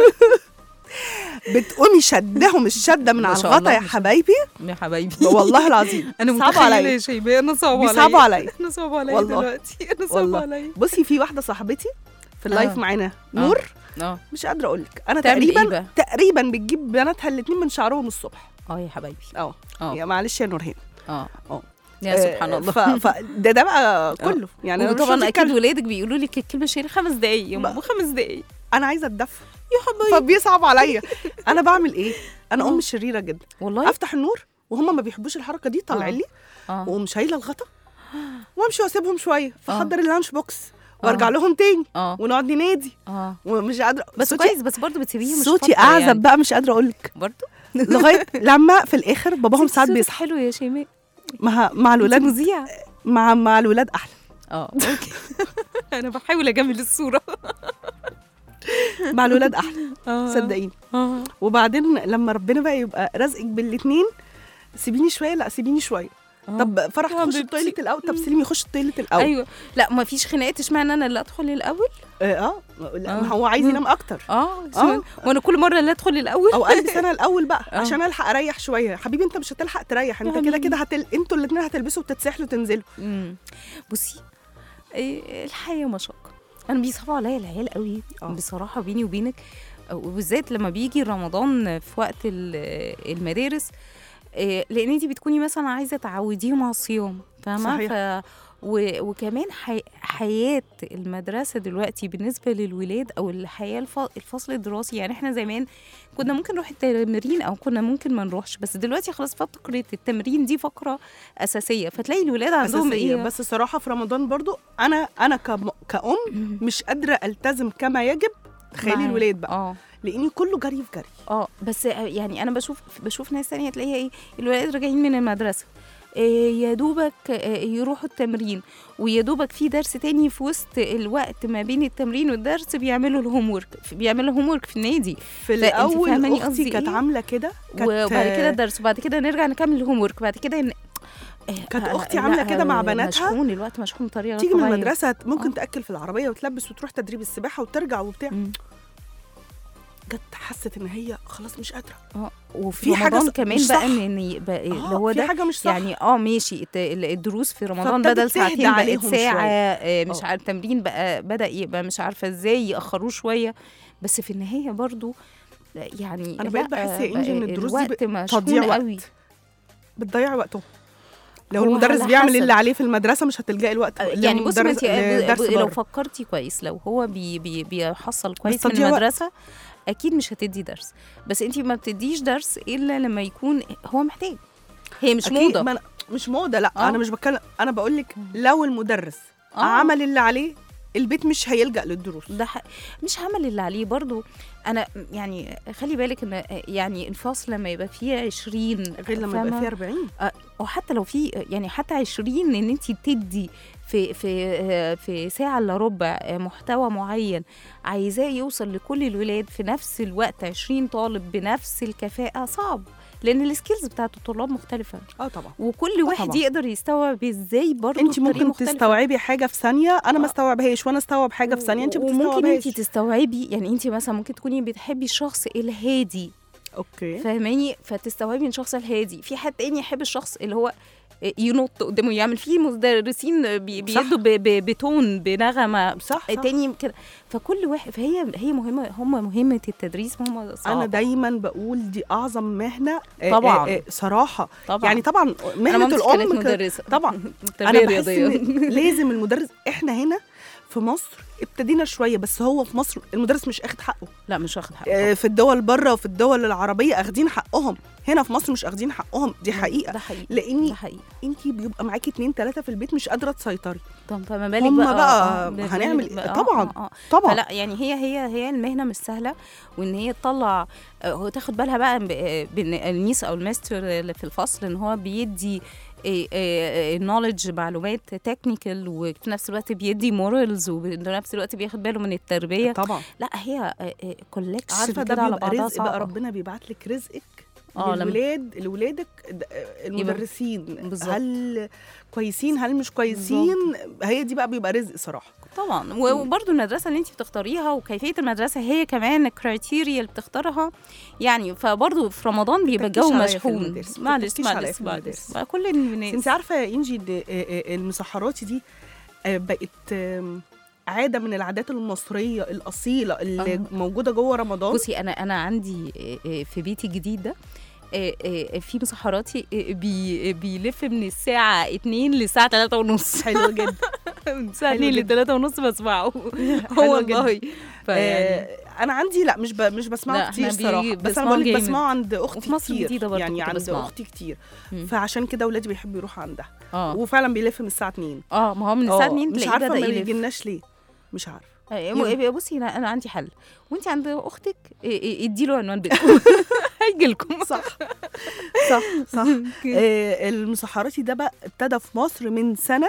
بتقومي شدهم الشده من ما على شاء الغطا الله، يا ما شاء حبايبي يا حبايبي والله العظيم انا صعبوا متخيله عليا يا شيماء انا صعب عليا بيصعبوا عليا انا صعب عليا والله. دلوقتي انا صعب والله. عليا بصي في واحده صاحبتي في اللايف آه. معانا نور اه مش قادره اقول لك انا تعمل إيه تقريبا بقى؟ تقريبا بتجيب بناتها الاثنين من شعرهم الصبح اه يا حبايبي اه اه يا معلش يا نورهان اه اه يا سبحان آه، الله ف... ف... ده ده بقى كله يعني أنا مش وطبعا راضية اكيد أتكلم. ولادك بيقولوا لك الكلمه شيري خمس دقايق يا ماما خمس دقايق انا عايزه اتدفى يا حبايبي فبيصعب عليا انا بعمل ايه انا آه. ام شريره جدا والله افتح النور وهم ما بيحبوش الحركه دي طالعين لي اه واقوم شايله الغطا وامشي واسيبهم شويه فاحضر اللانش بوكس آه. وارجع لهم تاني اه ونقعد ننادي اه ومش قادره بس صوتي- كويس بس برضه بتسيبيهم مش صوتي فترة اعزب يعني. بقى مش قادره اقول لك برضه لغايه لما في الاخر باباهم ساعات صوتك بيصحى حلو يا شيماء مع مع انت الولاد مذيعه مع مع الولاد احلى اه اوكي انا بحاول اجمل الصوره مع الولاد احلى اه صدقيني اه وبعدين لما ربنا بقى يبقى رزقك بالاثنين سيبيني شويه لا سيبيني شويه آه. طب فرح يا تخش حبيبتي. التويليت الاول طب سليم يخش التويليت الاول ايوه لا ما فيش خناقات اشمعنى انا اللي ادخل الاول اه اه لا آه. ما هو عايز ينام اكتر اه آه. وانا كل مره اللي ادخل الاول او البس انا الاول بقى آه. عشان الحق اريح شويه حبيبي انت مش هتلحق تريح انت كده حبيبي. كده هتل... انتوا الاثنين هتلبسوا وتتسحلوا تنزلوا مم. بصي إيه، الحياه مشقه انا بيصعبوا عليا العيال قوي آه. بصراحه بيني وبينك وبالذات لما بيجي رمضان في وقت ال- المدارس إيه، لان انت بتكوني مثلا عايزه تعوديهم على الصيام فاهمه صحيح. ف و... وكمان حي... حياه المدرسه دلوقتي بالنسبه للولاد او الحياه الف... الفصل الدراسي يعني احنا زمان كنا ممكن نروح التمرين او كنا ممكن ما نروحش بس دلوقتي خلاص فقره التمرين دي فقره اساسيه فتلاقي الولاد عندهم أساسية. ايه بس الصراحه في رمضان برضو انا انا كم... كأم مش قادره التزم كما يجب تخيلي معاك. الولاد بقى اه لاني كله جري في جري اه بس يعني انا بشوف بشوف ناس تانية تلاقيها ايه الولاد راجعين من المدرسه إيه يا دوبك إيه يروحوا التمرين ويا دوبك في درس تاني في وسط الوقت ما بين التمرين والدرس بيعملوا الهوم ورك بيعملوا الهوم ورك في النادي في فأنت الاول فاهماني اختي قصدي كانت إيه؟ عامله كده كانت- وبعد كده الدرس وبعد كده نرجع نكمل الهوم ورك بعد كده ن... إيه، كانت آه، أختي لا، عاملة كده مع آه، بناتها. مشحون الوقت مشحون بطريقه تيجي من طبيعية. المدرسه ممكن آه. تاكل في العربيه وتلبس وتروح تدريب السباحه وترجع وبتاع مم. جت حست ان هي خلاص مش قادره اه وفي في حاجة رمضان ص- كمان مش بقى صح. ان إن يبقى إيه اللي آه، هو في ده حاجه مش صح يعني اه ماشي الت- ال- الدروس في رمضان فابتدت بدل تهدى ساعتين بقت عليهم ساعة شوية. آه، مش آه. عارف التمرين بقى بدأ يبقى مش عارفة ازاي يأخروه شوية بس في النهاية برضو لا، يعني أنا بقيت لا، بحس يا بقى إنجي إن الدروس دي الوقت مشحون تضييع وقت. قوي بتضيعي وقتهم لو هو المدرس على بيعمل حسب. اللي عليه في المدرسه مش هتلجئي الوقت يعني بصي ما للمدرس- انت لدرس لو بره. فكرتي كويس لو هو بي بي بيحصل كويس من تضييع وقت. المدرسة أكيد مش هتدي درس بس انت ما بتديش درس إلا لما يكون هو محتاج هي مش أكيد موضة ما أنا مش موضه لا آه. انا مش بتكلم انا بقول لك لو المدرس آه. عمل اللي عليه البيت مش هيلجا للدروس ده ح... مش عمل اللي عليه برضو انا يعني خلي بالك ان يعني الفصل لما يبقى فيه 20 غير لما يبقى فيه 40 او حتى لو في يعني حتى 20 ان انت تدي في في في ساعه الا ربع محتوى معين عايزاه يوصل لكل الولاد في نفس الوقت 20 طالب بنفس الكفاءه صعب لان السكيلز بتاعت الطلاب مختلفه اه طبعا وكل واحد طبعاً. يقدر يستوعب ازاي برضه انت بطريقة ممكن مختلفة. تستوعبي حاجه في ثانيه انا ما استوعبهاش وانا استوعب حاجه في ثانيه انت ما وممكن بتستوعبهاش انت تستوعبي يعني انت مثلا ممكن تكوني بتحبي الشخص الهادي اوكي فاهماني فتستوعبي ان الشخص الهادي في حد تاني يحب الشخص اللي هو ينط قدامه يعمل في مدرسين بي- صح. بيدوا ب- ب- بتون بنغمه صح, صح. تاني كده فكل واحد فهي هي مهمه هم مهمه التدريس هم صعبة. انا دايما بقول دي اعظم مهنه آه، طبعاً. آه، آه، صراحه طبعا يعني طبعا أنا مهنه مامتي كانت الام ك- مدرسه طبعا تربية انا بحس رياضية. ان لازم المدرس احنا هنا في مصر ابتدينا شويه بس هو في مصر المدرس مش اخد حقه لا مش واخد حقه آه، في الدول بره وفي الدول العربيه اخدين حقهم هنا في مصر مش اخدين حقهم دي حقيقه ده حقيقي لاني ده حقيقي انت بيبقى معاكي اتنين تلاته في البيت مش قادره تسيطري طب فما بالك هم بقى, بقى آه، هنعمل بقى- إيه؟ آه، طبعاً. آه، آه. طبعا فلا يعني هي هي هي المهنه مش سهله وان هي تطلع آه، هو تاخد بالها بقى ب- آه، بان الميس او الماستر اللي في الفصل ان هو بيدي النولج معلومات تكنيكال وفي نفس الوقت بيدي مورالز وفي نفس الوقت بياخد باله من التربيه طبعا لا هي كولكشن عارفه ده كده على بيبقى بعضها رزق بقى صعبة. ربنا بيبعت لك رزقك آه، لما- للولاد لولادك د- المدرسين بالظبط. هل كويسين هل مش كويسين هي دي بقى بيبقى رزق صراحه طبعا و- وبرضه المدرسه اللي انت بتختاريها وكيفيه المدرسه هي كمان الكرايتيريا اللي بتختارها يعني فبرضه في رمضان بيبقى تتكيش الجو عليا في مشحون المدارس، ما معلش تتكيش عليا معلش في معلش المدارس. بقى كل الناس انت عارفه يا انجي ان آه، آه، المسحراتي دي آه، بقت آم، عاده من العادات المصريه الاصيله اللي آه. موجوده جوه رمضان بصي انا انا عندي آه، آه، في بيتي الجديد ده آه، آه، في مسحراتي آه، بي بيلف من الساعة 2 للساعة 3 ونص حلو جدا من الساعة حلو 2 ل جدا. 3 ونص بسمعه حلو هو جدا. والله فيعني آه، انا عندي لا مش ب... مش لا، بسمعه احنا كتير بي- صراحه بس انا بنسمعه بقول لك جامد. بسمعه عند اختي وفي مصر كتير الجديدة برضه يعني كنت عند بسمعه. اختي كتير مم. فعشان كده اولادي بيحبوا يروحوا عندها اه وفعلا بيلف من الساعه 2 اه ما هو من الساعة آه، 2 مش تلاقيه عارفه بدأ ما يلف بيجيلناش ليه مش عارفه آه، بصي انا انا عندي حل وانت عند اختك ادي له عنوان بيتكم هيجي لكم صح صح صح آه المسحراتي ده بقى ابتدى في مصر من سنه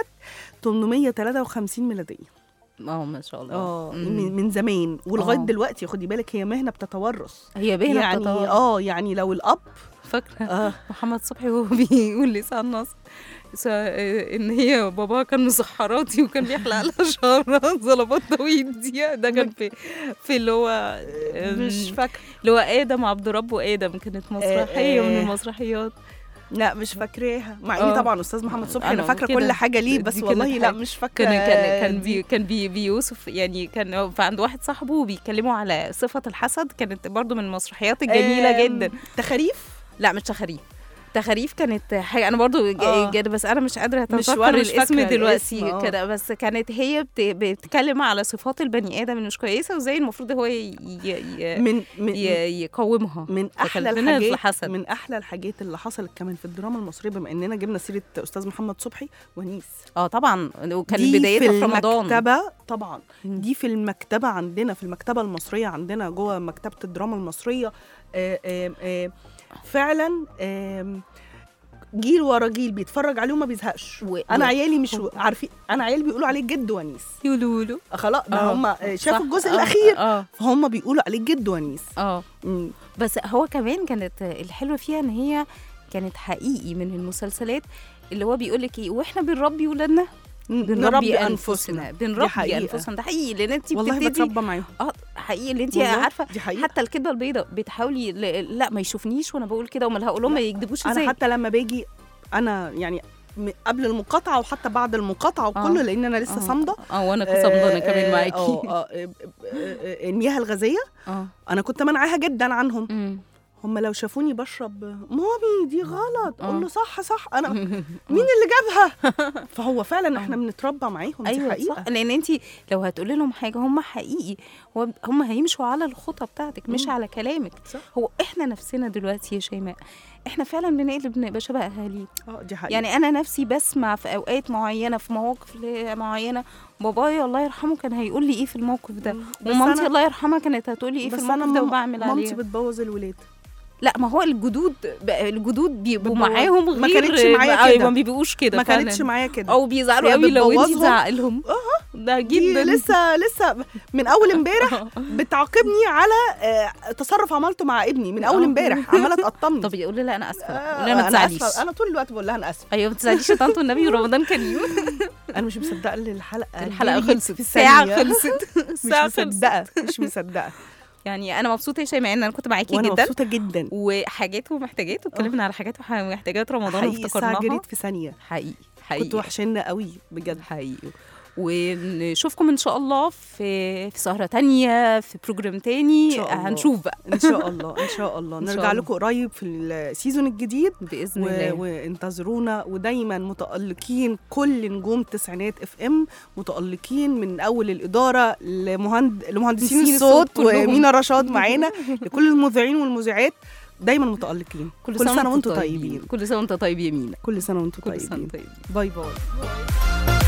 853 ميلاديه اه ما شاء الله اه مم. من, من زمان ولغايه آه. دلوقتي خدي بالك هي مهنه بتتورث هي بينا يعني بتتطور. اه يعني لو الاب فاكره آه محمد صبحي وهو بيقول لسان النصر س- آه، ان هي باباها كان مسحراتي وكان بيحلق لها شعرها ظلبات طويل دي ده كان في في اللي هو مش آم، فاكره اللي هو ادم عبد رب وادم كانت مسرحيه من آه. المسرحيات لا مش فاكراها مع آه. اني طبعا استاذ محمد صبحي انا أنا فاكره كده. كل حاجه ليه دي بس كانت والله لا حاجة. مش فاكره كان كان كان دي. بي كان بي بيوصف يعني كان فعند واحد صاحبه بيتكلموا على صفه الحسد كانت برضو من المسرحيات الجميله آم، جدا تخاريف لا مش تخاريف تخاريف كانت حاجه انا برضو ج- آه. جد بس انا مش قادره مش اتذكر وأنا مش الاسم فاكرة دلوقتي الاسم، آه. كده بس كانت هي بت- بتتكلم على صفات البني ادم اللي مش كويسه وازاي المفروض هو ي- ي- من من ي- يقومها من احلى فكانت لنا الحاجات الحسد. من احلى الحاجات اللي حصلت كمان في الدراما المصريه بما اننا جبنا سيره استاذ محمد صبحي ونيس اه طبعا وكان دي بدايتها في في رمضان المكتبه طبعا مم. دي في المكتبه عندنا في المكتبه المصريه عندنا جوه مكتبه الدراما المصريه آه، آه، آه، فعلا آم، جيل ورا جيل بيتفرج عليه وما بيزهقش و- انا و- عيالي مش عارفين انا عيالي بيقولوا عليه جد ونيس يقولوا خلاص ما آه، هم شافوا صح. الجزء آه، الاخير اه فهم بيقولوا عليه جد ونيس اه مم. بس هو كمان كانت الحلوه فيها ان هي كانت حقيقي من المسلسلات اللي هو بيقول لك ايه واحنا بنربي ولادنا بنربي انفسنا دي بنربي حقيقة. انفسنا ده حقيقي لان انت والله بتبتدي بتربى معاهم اه حقيقي اللي انت والله عارفه دي حقيقة. حتى الكذبه البيضاء بتحاولي ل- لا ما يشوفنيش وانا بقول كده امال هقول لهم ما يكذبوش انا ازاي حتى لما باجي انا يعني م- قبل المقاطعه وحتى بعد المقاطعه وكله آه. لان انا لسه آه. صامده اه وانا صامده انا آه، كمان آه، معاكي آه، آه، آه، آه، المياه الغازيه اه انا كنت منعاها جدا عنهم أمم. هم لو شافوني بشرب مامي دي غلط آه. اقول له صح صح انا مين اللي جابها فهو فعلا احنا بنتربى معاهم دي ايوه حقيقه صح لان انت لو هتقولي لهم حاجه هم حقيقي هو هم هيمشوا على الخطى بتاعتك مش مم. على كلامك صح. هو احنا نفسنا دلوقتي يا شيماء احنا فعلا بنقلب بنبقى شبه اهالينا اه دي حقيقة يعني انا نفسي بسمع في اوقات معينه في مواقف ل- معينه بابايا الله يرحمه كان هيقول لي ايه في الموقف ده بس ومامتي أنا- الله يرحمها كانت هتقول لي ايه في بس انا الموقف ده مام- وبعمل مامتي عليه بتبوظ الولاد لا ما هو الجدود بقى الجدود بيبقوا بتبوظ. معاهم ما غير كانتش معايا أيوة، كده. ما بيبقوش كده ما فعلاً. كانتش معايا كده او بيزعلوا هي قوي لو انت بتبوظهم. تزعق لهم ده دي جدا لسه لسه من اول امبارح بتعاقبني على آه، تصرف عملته مع ابني من اول آه. امبارح عماله تقطمني طب يقول لي لا انا اسفه آه، قول لي ما أنا تزعليش آسفة. انا طول الوقت بقول لها انا اسفه ايوه ما تزعليش يا طنط والنبي رمضان كريم انا مش مصدقه ان الحلقه الحلقه نهيت خلصت في الساعه ثانية. خلصت مش الساعه خلصت مصدقه مش مصدقه يعني انا مبسوطه يا شيماء ان انا كنت معاكي وانا جدا مبسوطه جدا وحاجات ومحتاجات واتكلمنا على حاجات ومحتاجات رمضان حقيقي الساعه وافتكرناها جريت في ثانيه حقيقي حقيقي كنت وحشنا قوي بجد حقيقي ونشوفكم ان شاء الله في في سهره تانية في بروجرام تاني إن شاء الله. هنشوف بقى ان شاء الله ان شاء الله إن شاء نرجع الله. لكم قريب في السيزون الجديد باذن و... الله وانتظرونا ودايما متألقين كل نجوم تسعينات اف ام متألقين من اول الإدارة لمهند... لمهندسين مهندسين الصوت الصوت كلهم. ومينا رشاد معانا لكل المذيعين والمذيعات دايما متألقين كل, سنة وانتم طيبين كل سنه وانتم طيب يا مينا كل سنة وانتم كل سنه طيبين وانتم طيبين باي باي